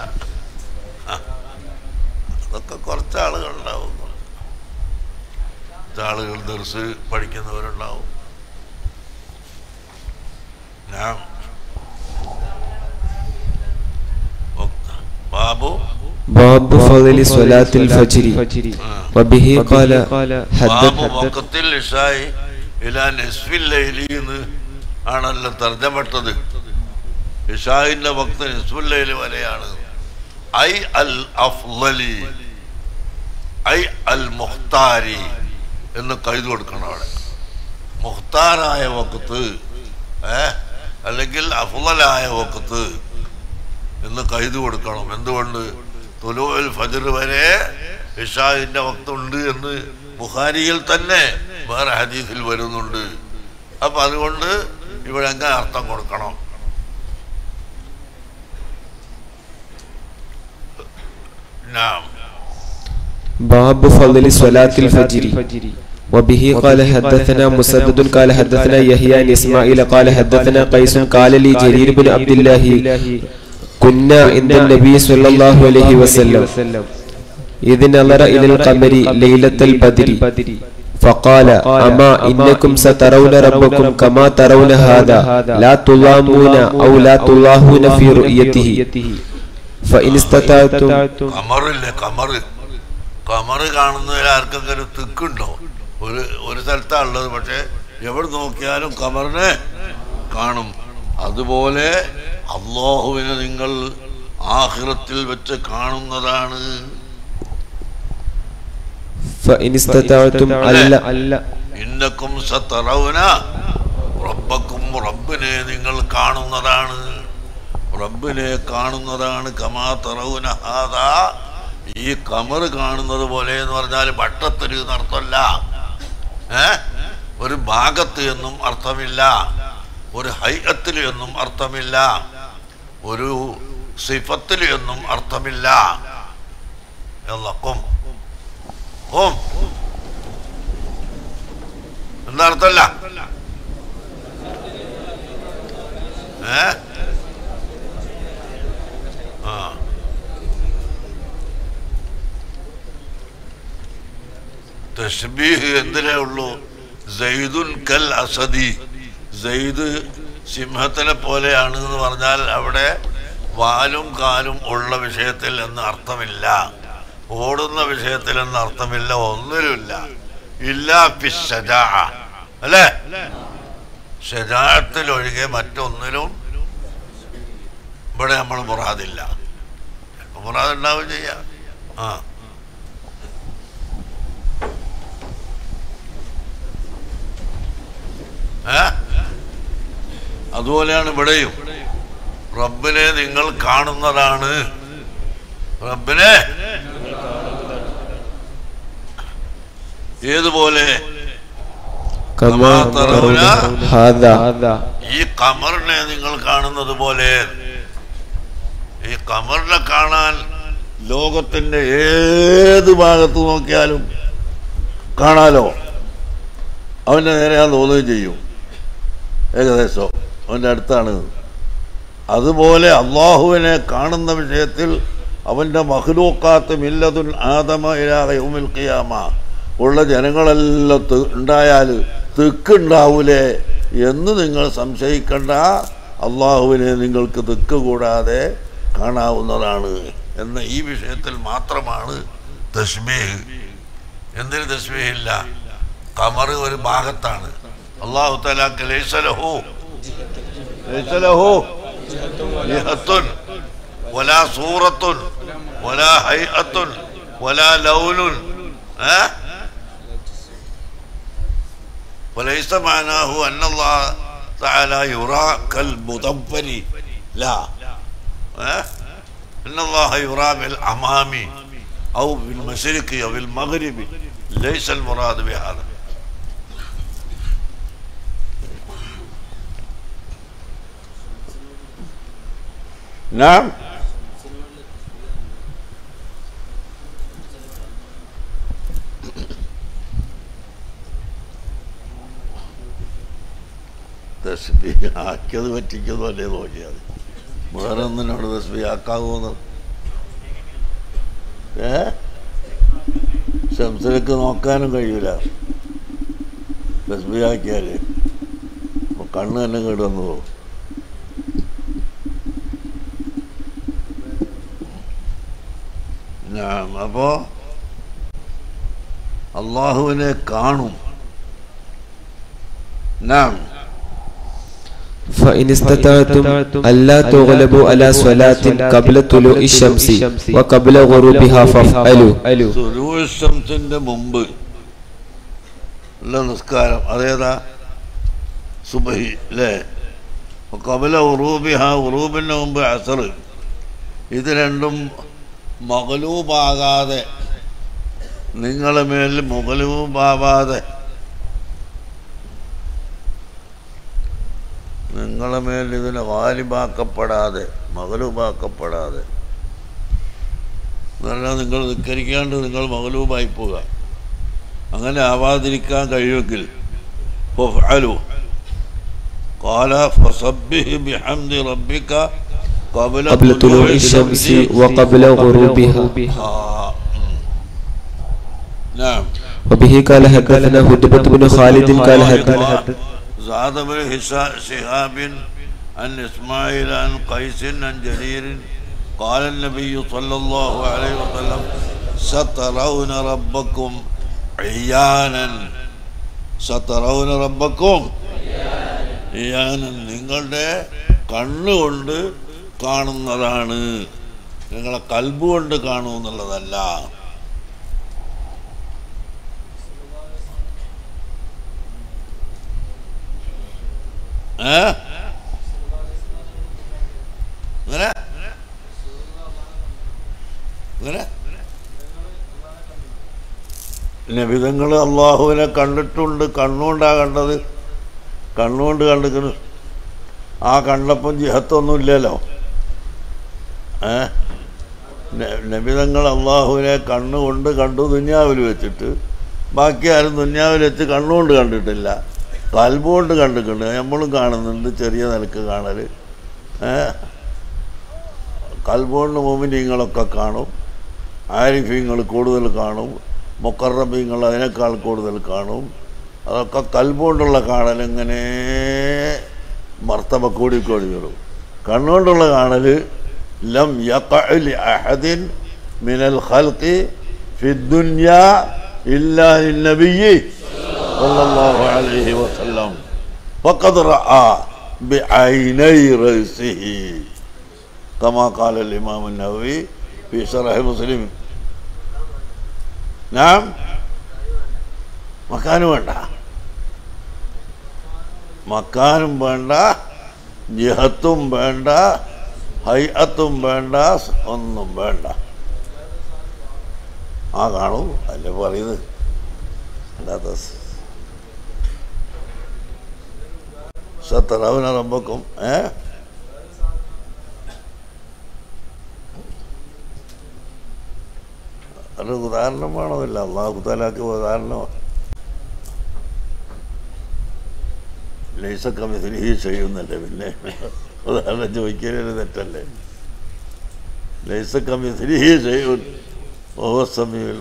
അതൊക്കെ കുറച്ച് ആളുകൾ ഉണ്ടാവും കുറച്ച് ആളുകൾ ദർസ് പഠിക്കുന്നവരുണ്ടാവും ഞാൻ ബാബു باب فضل صلاة الفجر ആ. وبه قال ബാബു حدث വക്കത്തിൽ ഇഷായി ഇലാ നിസ്ഫിൽ ലൈലി എന്ന് ആണല്ലോ തർജ്ജമട്ടത് ഇഷായിന്റെ വക്ത് നിസ്ഫുൽ ലൈലി വരെയാണ് ഐ അൽ അഫ്ലലി ഐ അൽ മുഖ്താരി എന്ന് കൈത് കൊടുക്കണം അവിടെ മുഖ്താറായ വക്കത്ത് ഏ അല്ലെങ്കിൽ അഫ്ലലായ വക്കത്ത് എന്ന് കൈത് കൊടുക്കണം എന്തുകൊണ്ട് തുലുവൽ ഫജർ വരെ ഇഷാഹിന്റെ വക്തുണ്ട് എന്ന് ബുഖാരിയിൽ തന്നെ വേറെ ഹദീസിൽ വരുന്നുണ്ട് അപ്പൊ അതുകൊണ്ട് ഇവിടെ അങ്ങനെ അർത്ഥം കൊടുക്കണം നാം باب فضل صلاة الفجر وبه قال حدثنا مسدد قال حدثنا يحيى بن اسماعيل قال حدثنا قيس قال لي جرير بن عبد الله كنا عند النبي صلى الله عليه وسلم إذ نظر إلى القمر ليلة البدر فقال أما إنكم سترون ربكم كما ترون هذا لا تضامون أو لا تضاهون في رؤيته فإن استطعتم കമറില്ലേ കമറ് കമറ് കാണുന്നതിൽ ആർക്കൊക്കെ ഒരു തിക്കുണ്ടോ ഒരു ഒരു സ്ഥലത്താണ് ഉള്ളത് പക്ഷെ എവിടെ നോക്കിയാലും കമറിനെ കാണും അതുപോലെ അള്ളാഹുവിനെ നിങ്ങൾ ആഹ്റത്തിൽ വെച്ച് കാണുന്നതാണ് فإن استطعتم ألا ഇന്നക്കും സത്തറൗന റബ്ബക്കും റബ്ബിനെ നിങ്ങൾ കാണുന്നതാണ് റബ്ബിനെ കാണുന്നതാണ് കമാ തറൗന ഹാദാ ഈ കമറ് കാണുന്നത് പോലെ എന്ന് പറഞ്ഞാൽ വട്ടത്തിൽ എന്നർത്ഥമല്ല ഏ ഒരു ഭാഗത്ത് എന്നും അർത്ഥമില്ല ഒരു ഹൈഅത്തിൽ എന്നും അർത്ഥമില്ല ഒരു സിഫത്തിൽ എന്നും അർത്ഥമില്ല എല്ലക്കും ഓം എന്താ അർത്ഥമല്ല ഏ ആ തഷ്ബീഹ് എന്തിനേ ഉള്ളൂ സൈദുൻ കൽ അസദി സൈദ് സിംഹത്തിനെ പോലെയാണ് എന്ന് പറഞ്ഞാൽ അവിടെ വാലും കാലും ഉള്ള വിഷയത്തിൽ എന്ന് അർത്ഥമില്ല ഓടുന്ന വിഷയത്തിൽ എന്ന് അർത്ഥമില്ല ഒന്നിലുമില്ല ഇല്ല പിശജാ അല്ലേ ഷജാത്തിൽ ഒഴികെ മറ്റൊന്നിലും ഇവിടെ നമ്മൾ മുറാദില്ല ചിലപ്പോൾ മുറാദ് ഉണ്ടാവുകയും ചെയ്യാം ആ ഏ അതുപോലെയാണ് ഇവിടെയും റബ്ബിനെ നിങ്ങൾ കാണുന്നതാണ് റബ്ബിനെ ഏതുപോലെ كما ترون هذا ഈ കമറിനെ നിങ്ങൾ കാണുന്നത് പോലെ ഈ കമറിനെ കാണാൻ ലോകത്തിന്റെ ഏത് ഭാഗത്ത് നോക്കിയാലും കാണാലോ അവന്റെ നേരെ ഞാൻ തോന്നുകയും ചെയ്യും ഏകദേശം അവന്റെ അടുത്താണ് അതുപോലെ അള്ളാഹുവിനെ കാണുന്ന വിഷയത്തിൽ അവന്റെ മഹ്ലൂക്കാത്ത് മില്ലതുൻ ആദമ ഇലാഹ യൗമിൽ ഖിയാമ ഉള്ള ജനങ്ങളെല്ലാം തി- ഉണ്ടായാൽ തിക്കുണ്ടാവൂലേ എന്ന് നിങ്ങൾ സംശയിക്കണ്ട അള്ളാഹുവിനെ നിങ്ങൾക്ക് തിക്ക് കൂടാതെ കാണാവുന്നതാണ് എന്ന ഈ വിഷയത്തിൽ മാത്രമാണ് തസ്മീഹ് എന്തിന് തസ്മീഹില്ല കമർ ഒരു ഭാഗത്താണ് അള്ളാഹു തലാക്ക് ലൈസലഹു ലൈസലഹു ജിഹത്തുൻ വലാ സൂറത്തുൻ വലാ ഹൈഅത്തുൻ വലാ ലൗനുൻ ഏ وليس معناه أن الله تعالى يرى كالمدبر لا أه؟ إن الله يرى بالأمام أو بالمشرق أو بالمغرب ليس المراد بهذا نعم തസ്ബീഹ് ആക്കിയത് പറ്റിക്കുന്നു അല്ലേ നോക്കിയാൽ വേറെ ഒന്നിനോട് തസ്ബീഹ് ആക്കാവുന്നത് ഏ ശംസിലേക്ക് നോക്കാനും കഴിയൂല തസ്ബീഹ് ആക്കിയാൽ അപ്പൊ കണ്ണ് തന്നെ കേട് വന്നു പോകും ഞാൻ അപ്പോ അള്ളാഹുവിനെ കാണും നാം فإن استطعتم ألا تغلبوا على صلاة قبل طلوع الشمس وقبل غروبها فافعلوا സുരൂഷംസിന്റെ മുമ്പ് ഉള്ള നിസ്കാരം അതേതാ സുബഹി അല്ലേ കബല ഉറൂബിഹ ഉറൂബിന് മുമ്പ് അസർ ഇത് രണ്ടും മകലൂബാകാതെ നിങ്ങളെ മേൽ മുകലൂബാവാതെ നിങ്ങളെ മേൽ ഇതിന് വാലിബാക്കപ്പെടാതെ മകലൂബാക്കപ്പെടാതെ എന്നാൽ നിങ്ങൾ ധിക്കരിക്കാണ്ട് നിങ്ങൾ മകലൂബായി പോവുക അങ്ങനെ ആവാതിരിക്കാൻ കഴിയുമെങ്കിൽ ഫഫ്അലു. قال فسبح بحمد ربك قبل قبل طلوع الشمس وقبل غروبها آه. نعم وبه قال حدثنا هدبة بن خالد قال حدثنا زاد بن هشا- شهاب عن اسماعيل عن قيس عن جرير قال النبي صلى الله عليه وسلم سترون ربكم عيانا سترون ربكم عيانا നിങ്ങളുടെ കണ്ണുകൊണ്ട് കാണുന്നതാണ് നിങ്ങളെ കൽബ് കൊണ്ട് കാണുമെന്നുള്ളതല്ല ഏ ഇങ്ങനെ ഇങ്ങനെ നബിതങ്ങൾ അള്ളാഹുവിനെ കണ്ടിട്ടുണ്ട് കണ്ണുകൊണ്ടാ കണ്ടത് കണ്ണുകൊണ്ട് കണ്ടിരിക്കുന്നു ആ കണ്ടപ്പം ജിഹത്തൊന്നും ഇല്ലല്ലോ ഏ ന- നബിതങ്ങൾ അള്ളാഹുവിനെ കണ്ണുകൊണ്ട് കണ്ടു ദുന്യാവിൽ വെച്ചിട്ട് ബാക്കി ആരും ദുന്യാവിൽ വെച്ച് കണ്ണുകൊണ്ട് കണ്ടിട്ടില്ല കൽബുകൊണ്ട് കണ്ടിട്ടുണ്ട് നമ്മളും കാണുന്നുണ്ട് ചെറിയ നിലക്ക് കാണൽ കൽബുകൊണ്ട് മോമിനിങ്ങളൊക്കെ കാണും ആരിഫീങ്ങൾ കൂടുതൽ കാണും മുക്കറബീങ്ങൾ അതിനേക്കാൾ കൂടുതൽ കാണും അതൊക്കെ കൽബുകൊണ്ടുള്ള കാണൽ ഇങ്ങനെ മർത്തബ കൂടിക്കൂടി വരും കണ്ണുകൊണ്ടുള്ള കാണൽ ലം യഖഅലി അഹദിൻ മിനൽ ഖൽഖി ഫിദ്ദുന്യാ ഇല്ലാ ലിന്നബിയ്യി صلى الله عليه وسلم فقد رأى بعيني رأسه كما قال الإمام النووي في شرح مسلم نعم മക്കാനും വേണ്ട മക്കാനും വേണ്ട ജിഹത്തും വേണ്ട ഹൈഅത്തും വേണ്ട ഒന്നും വേണ്ട ആ കാണൂ അല്ലേ പറയുന്നത് അല്ലാത്ത സത്തറവന റബ്ബക്കും ഏ ഒരു ഉദാഹരണം വേണമെന്നില്ല അള്ളാഹു താലാക്ക് ഉദാഹരണം ലൈസക്ക മിഥിലി ചെയ്യുന്നല്ലേ പിന്നെ ഉദാഹരണം ചോദിക്കലൊരു തെറ്റല്ലേ ലൈസക്ക മിഥിലി ചെയ്യും ഓസമീൽ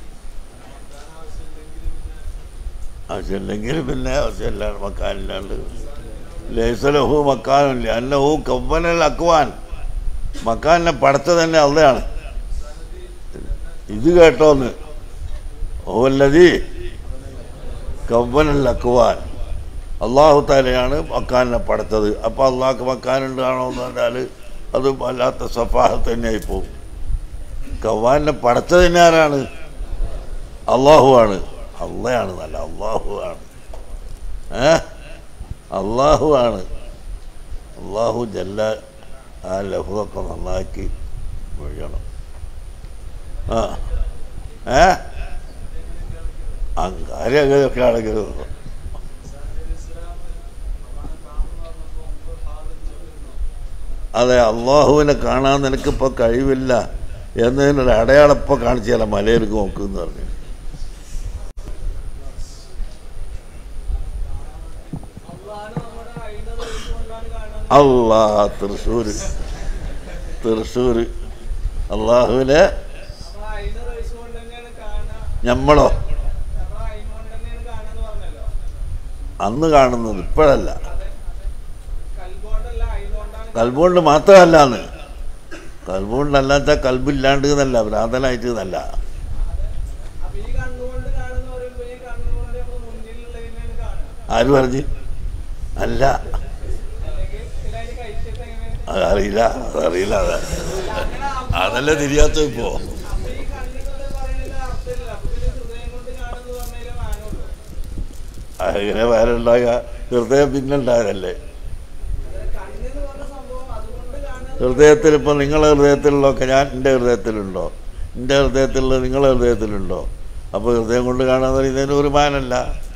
ആവശ്യമില്ലെങ്കിൽ പിന്നെ ആവശ്യമില്ല മക്കാനില്ലാണ്ട് ലൈസലഹു മക്കാനില്ല അന്നഹു കവ്വനൽ അക്വാൻ മക്കാനെ പടച്ച തന്നെ അള്ളയാണ് ഇത് കേട്ടോന്ന് ഓവല്ലതി കവ്വനൽ അക്വാൻ അള്ളാഹു താലയാണ് മക്കാനെ പടത്തത് അപ്പോൾ അള്ളാഹ്ക്ക് മക്കാനുണ്ടാണോ എന്ന് പറഞ്ഞാൽ അത് വല്ലാത്ത സഫാഹത്ത് തന്നെയായി പോകും കവ്വാനെ പടച്ചത് തന്നെ ആരാണ് അള്ളാഹു ആണ് അള്ളയാണ് നല്ല അള്ളാഹു ആണ് ഏ അള്ളാഹു ആണ് അള്ളാഹു ജല്ല ആ ലഹുദൊക്കെ നന്നാക്കി ഒഴിയണം ആ ഏ അങ്കാര്യം അങ്ങനെയൊക്കെ ആണെങ്കിലും അതെ അള്ളാഹുവിനെ കാണാൻ നിനക്കിപ്പോൾ കഴിവില്ല എന്നതിനൊരു അടയാളം ഇപ്പോൾ കാണിച്ചാല മലയിലേക്ക് നോക്കുമെന്ന് പറഞ്ഞു അള്ളാ തൃശ്ശൂർ തൃശ്ശൂർ അള്ളാഹുവിനെ ഞമ്മളോ അന്ന് കാണുന്നത് ഇപ്പോഴല്ല കൽബുകൊണ്ട് മാത്രമല്ല എന്ന് കൽബുകൊണ്ടല്ലാത്ത കൽബില്ലാണ്ട് എന്നല്ല ഭ്രാന്തനായിട്ട് എന്നല്ല ആര് പറഞ്ഞു അല്ല അതറിയില്ല അതറിയില്ല അത് അതല്ല തിരിയാത്ത ഇപ്പോ അങ്ങനെ വേറെ ഉണ്ടാകുക ഹൃദയം പിന്നുണ്ടായതല്ലേ ഹൃദയത്തിൽ ഇപ്പം നിങ്ങളെ ഹൃദയത്തിലുള്ളതൊക്കെ ഞാൻ എൻ്റെ ഹൃദയത്തിലുണ്ടോ എൻ്റെ ഹൃദയത്തിലുള്ളത് നിങ്ങളെ ഹൃദയത്തിലുണ്ടോ അപ്പോൾ ഹൃദയം കൊണ്ട് കാണാന്ന് പറയുന്നതിന് ഒരു മാനല്ല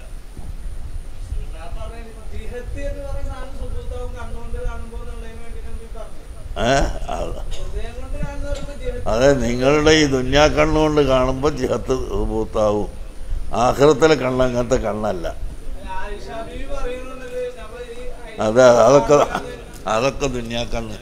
ഏ അത് അതെ നിങ്ങളുടെ ഈ ദുന്യാ കണ്ണുകൊണ്ട് കാണുമ്പോൾ ജിഹത്ത് ഭൂത്താവും ആഹ്റത്തിലെ കണ്ണ് അങ്ങനത്തെ കണ്ണല്ല അതെ അതൊക്കെ അതൊക്കെ ദുന്യാ കണ്ണ്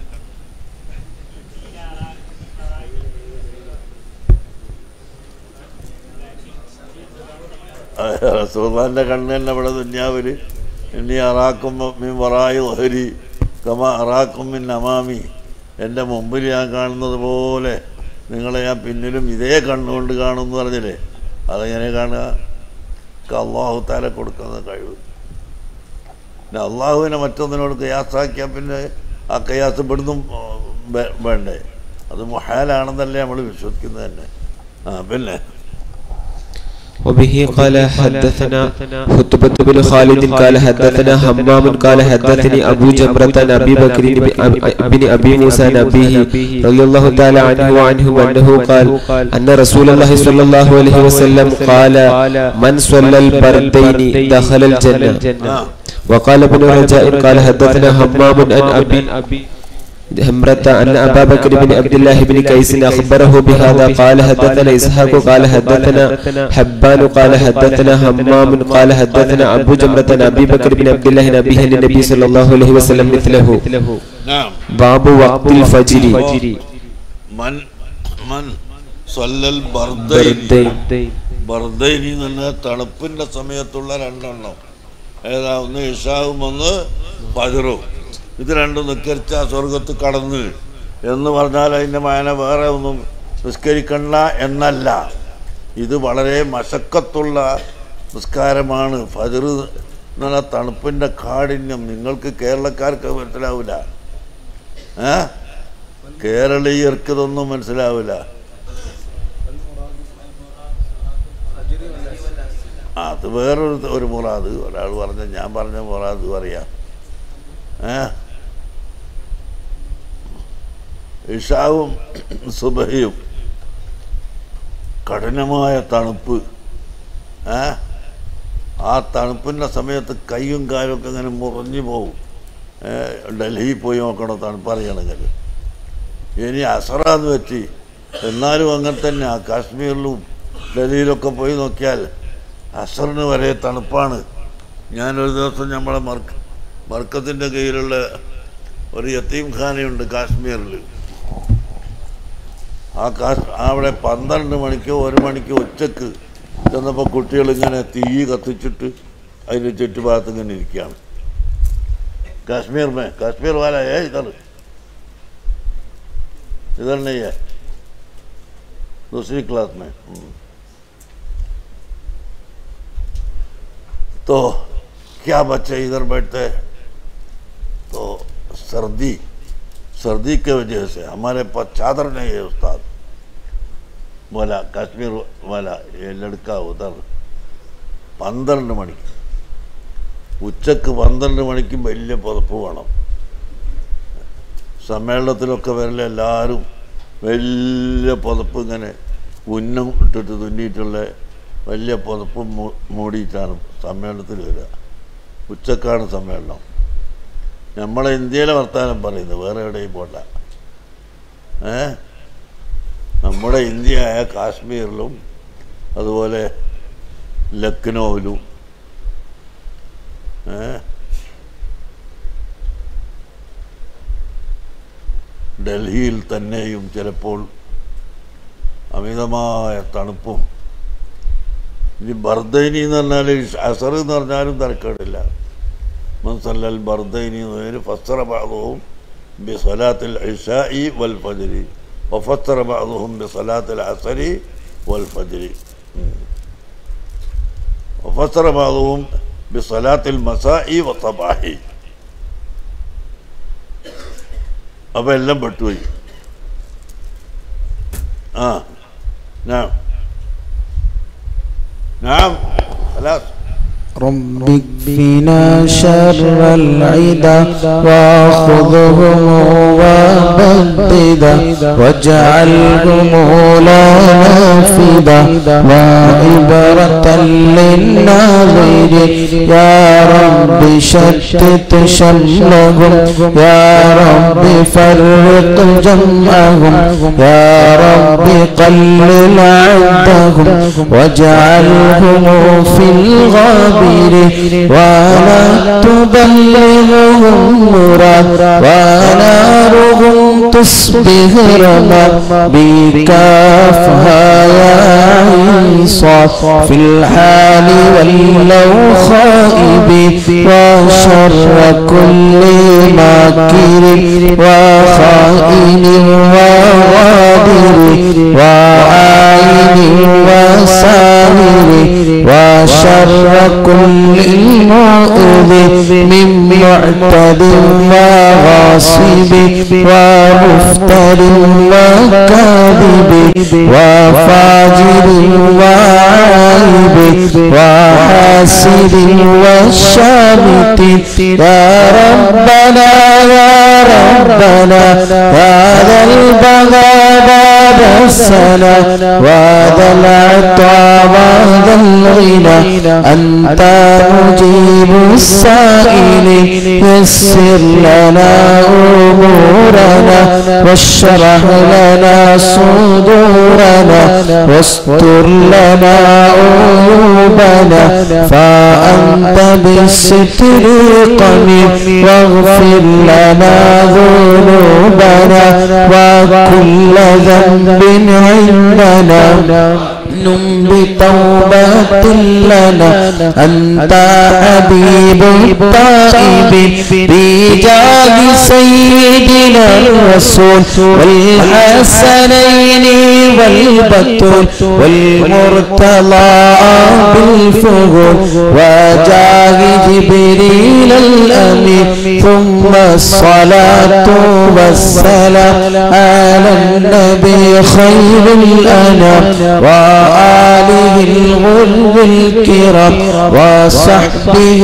റസൂള്ളാൻ്റെ കണ്ണ് തന്നെ ഇവിടെ ദുന്യാവിൽ ഇനി അറാക്കും മീൻ വറായി ലഹരി കമ അറാക്കും മിൻ അമാമി എൻ്റെ മുമ്പിൽ ഞാൻ കാണുന്നത് പോലെ നിങ്ങളെ ഞാൻ പിന്നിലും ഇതേ കണ്ണുകൊണ്ട് കാണുമെന്ന് പറഞ്ഞില്ലേ അതെങ്ങനെ കാണുക അള്ളാഹു താല കൊടുക്കുന്ന കഴിവ് പിന്നെ അള്ളാഹുവിനെ മറ്റൊന്നിനോട് കയാസാക്കിയാൽ പിന്നെ ആ കയാസ് ഇവിടുന്നും വേ- വേണ്ടേ അത് മൊഹാലാണെന്നല്ലേ നമ്മൾ വിശ്വസിക്കുന്നത് തന്നെ ആ പിന്നെ وبه قال حدثنا خطبة بن خالد قال حدثنا همام قال حدثني أبو جمرة عن أبي بكر بن أبي موسى عن أبيه رضي الله تعالى عنه وعنه أنه قال أن رسول الله صلى الله عليه وسلم قال من صلى البردين دخل الجنة ആ وقال ابن رجاء قال حدثنا همام عن أبي همرة أن أبا بكر بن عبد الله بن كيس أخبره بهذا قال حدثنا إسحاق قال حدثنا حبان قال حدثنا همام قال حدثنا أبو جمرة عن أبي بكر بن عبد الله عن أبيه عن النبي صلى الله عليه وسلم مثله നാം باب وقت الفجر മൻ മൻ സല്ലൽ ബർദൈനി بردين ബർദൈനി എന്ന് പറഞ്ഞാൽ തണുപ്പിൻ്റെ സമയത്തുള്ള രണ്ടെണ്ണം ഏതാ ഒന്ന് ഇഷാവും ഒന്ന് പതിറും ഇത് രണ്ടും നിക്കരിച്ച സ്വർഗത്ത് കടന്ന് എന്ന് പറഞ്ഞാൽ അതിൻ്റെ മാന വേറെ ഒന്നും നിസ്കരിക്കണ്ട എന്നല്ല ഇത് വളരെ മശക്കത്തുള്ള നിസ്കാരമാണ് ഫജർ എന്ന് പറഞ്ഞാൽ തണുപ്പിൻ്റെ കാഠിന്യം നിങ്ങൾക്ക് കേരളക്കാർക്ക് മനസ്സിലാവില്ല ഏ കേരളീയർക്ക് ഇതൊന്നും മനസ്സിലാവില്ല അത് വേറൊരു ഒരു മുറാദ് ഒരാൾ പറഞ്ഞ ഞാൻ പറഞ്ഞ മുറാദ് പറയാം ഏ ഇഷാവും സുബഹിയും കഠിനമായ തണുപ്പ് ഏ ആ തണുപ്പിൻ്റെ സമയത്ത് കൈയും കാലും ഒക്കെ ഇങ്ങനെ മുറിഞ്ഞു പോകും ഏ, ഡൽഹിയിൽ പോയി നോക്കണം തണുപ്പ് അറിയണമെങ്കിൽ ഇനി അസറാന്ന് വെച്ച് എന്നാലും അങ്ങനെ തന്നെ ആ കാശ്മീരിലും ഡൽഹിയിലൊക്കെ പോയി നോക്കിയാൽ അസറിന് വരെ തണുപ്പാണ് ഞാനൊരു ദിവസം നമ്മളെ മർക്ക് മർക്കത്തിൻ്റെ കീഴിലുള്ള ഒരു യത്തീം ഖാനയുണ്ട് കാശ്മീരിൽ ആ കാശ് അവിടെ പന്ത്രണ്ട് മണിക്കോ ഒരു മണിക്കോ ഉച്ചക്ക് ചെന്നപ്പോൾ കുട്ടികൾ ഇങ്ങനെ തീ കത്തിച്ചിട്ട് അതിൻ്റെ ചുറ്റുഭാഗത്ത് ഇങ്ങനെ ഇരിക്കുകയാണ് काश्मीर में काश्मीर वाला है इधर इधर नहीं है दूसरी क्लास में हम्म। तो क्या बच्चे इधर बैठते हैं तो सर्दी सर्दी के वजह से हमारे पास चादर नहीं है उस्ताद बोला कश्मीर वाला ये लड़का उधर പന്ത്രണ്ട് മണിക്ക് ഉച്ചക്ക് പന്ത്രണ്ട് മണിക്ക് വലിയ പുതപ്പ് വേണം സമ്മേളനത്തിലൊക്കെ വരല എല്ലാവരും വലിയ പുതപ്പ് ഇങ്ങനെ ഉന്നം ഇട്ടിട്ട് തുന്നിയിട്ടുള്ള വലിയ പുതപ്പ് മൂ- മൂടിയിട്ടാണ് സമ്മേളനത്തിൽ വരിക ഉച്ചക്കാണ് സമ്മേളനം നമ്മളെ ഇന്ത്യയിലെ വർത്തമാനം പറയുന്നത് വേറെ എവിടെയും പോണ്ട ഏ നമ്മുടെ ഇന്ത്യയായ കാശ്മീരിലും അതുപോലെ ലക്നൗവിലും ഏ ഡൽഹിയിൽ തന്നെയും ചിലപ്പോൾ അമിതമായ തണുപ്പും ഇനി ബർദൈനി എന്ന് പറഞ്ഞാൽ അസർ എന്ന് പറഞ്ഞാലും തരക്കേടില്ല മൻസല്ലൽ ബർദൈനി എന്ന് പറഞ്ഞാൽ ഫസ്സറ ബാദവും بصلاة العشاء والفجر وفسر بعضهم بصلاة العصر والفجر وفسر بعضهم بصلاة المساء والصباح അപ്പോൾ എല്ലാം പെട്ടുപോയി ആ نعم نعم خلاص رب اكفنا شر العدا واخذهم وبددا واجعلهم لنا فدا وعبرة للناظر يا رب شتت شملهم يا رب فرق جمعهم يا رب قلل عدهم واجعلهم في الغابر ولا تبلغهم مراد ونارهم تصبح رمى بكافها يا عيصى في الحال ولو خائب وشر كل ماكر وخائن وغادر وعائن وساهر وشر كل المؤذ من معتد وغاصب ومفتر وكاذب وفاجر وعائب وحاسد وشامت يا ربنا يا ربنا هذا البغى بعد السنة وهذا العطاء وهذا الغنى أنت مجيب السائل يسر لنا أمورنا واشرح لنا صدورنا واستر لنا عيوبنا فأنت بالستر قمي واغفر لنا ذنوبنا وكل ذنب عندنا نم بتوبة لنا أنت حبيب الطائب بجاه سيدنا الرسول والحسنين والبتول والمرتضى بالفغول وجاه جبريل الأمين ثم الصلاة والسلام على النبي خير الأنام وآله الغر الكرام وصحبه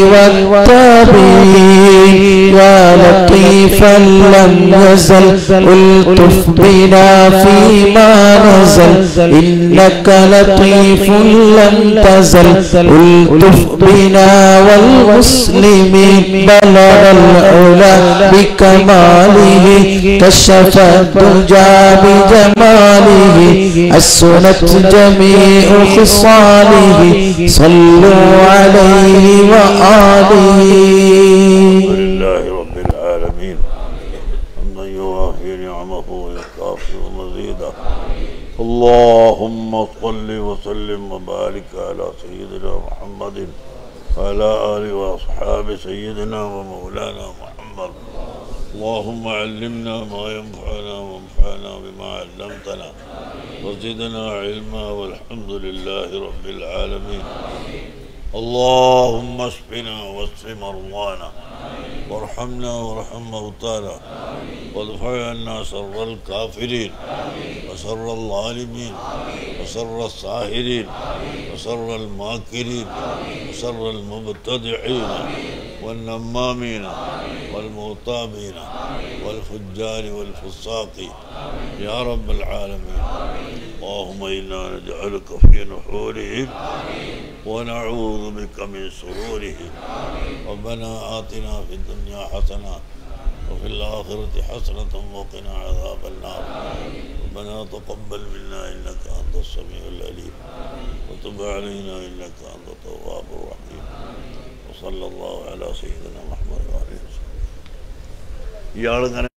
والتابعين يا لطيفا لم يزل الطف بنا فيما نزل إنك لطيف لم تزل الطف بنا والمسلمين بلغ العلا بكماله كشف الدجى بجماله السنت جميع خصاله صلوا عليه وآله لله رب العالمين حمدا يوافي نعمه ويكافئ مزيدا اللهم صل وسلم وبارك على سيدنا محمد وعلى آله وأصحاب سيدنا ومولانا محمد اللهم علمنا ما ينفعنا وانفعنا بما علمتنا وزدنا علما والحمد لله رب العالمين اللهم اشفنا واشف مرضانا وارحمنا وارحم موتانا وادفع عنا شر الكافرين وشر الظالمين وشر الساحرين وشر الماكرين وشر المبتدعين والنمامين والمغتابين والفجار والفساق يا رب العالمين اللهم انا نجعلك في نحورهم ونعوذ بك من شرورهم ربنا آتنا في الدنيا حسنة وفي الآخرة حسنة وقنا عذاب النار ربنا تقبل منا إنك أنت السميع العليم وتب علينا إنك أنت التواب الرحيم وصلى الله على سيدنا محمد وعلى آله وسلم ഇയാളിങ്ങനെ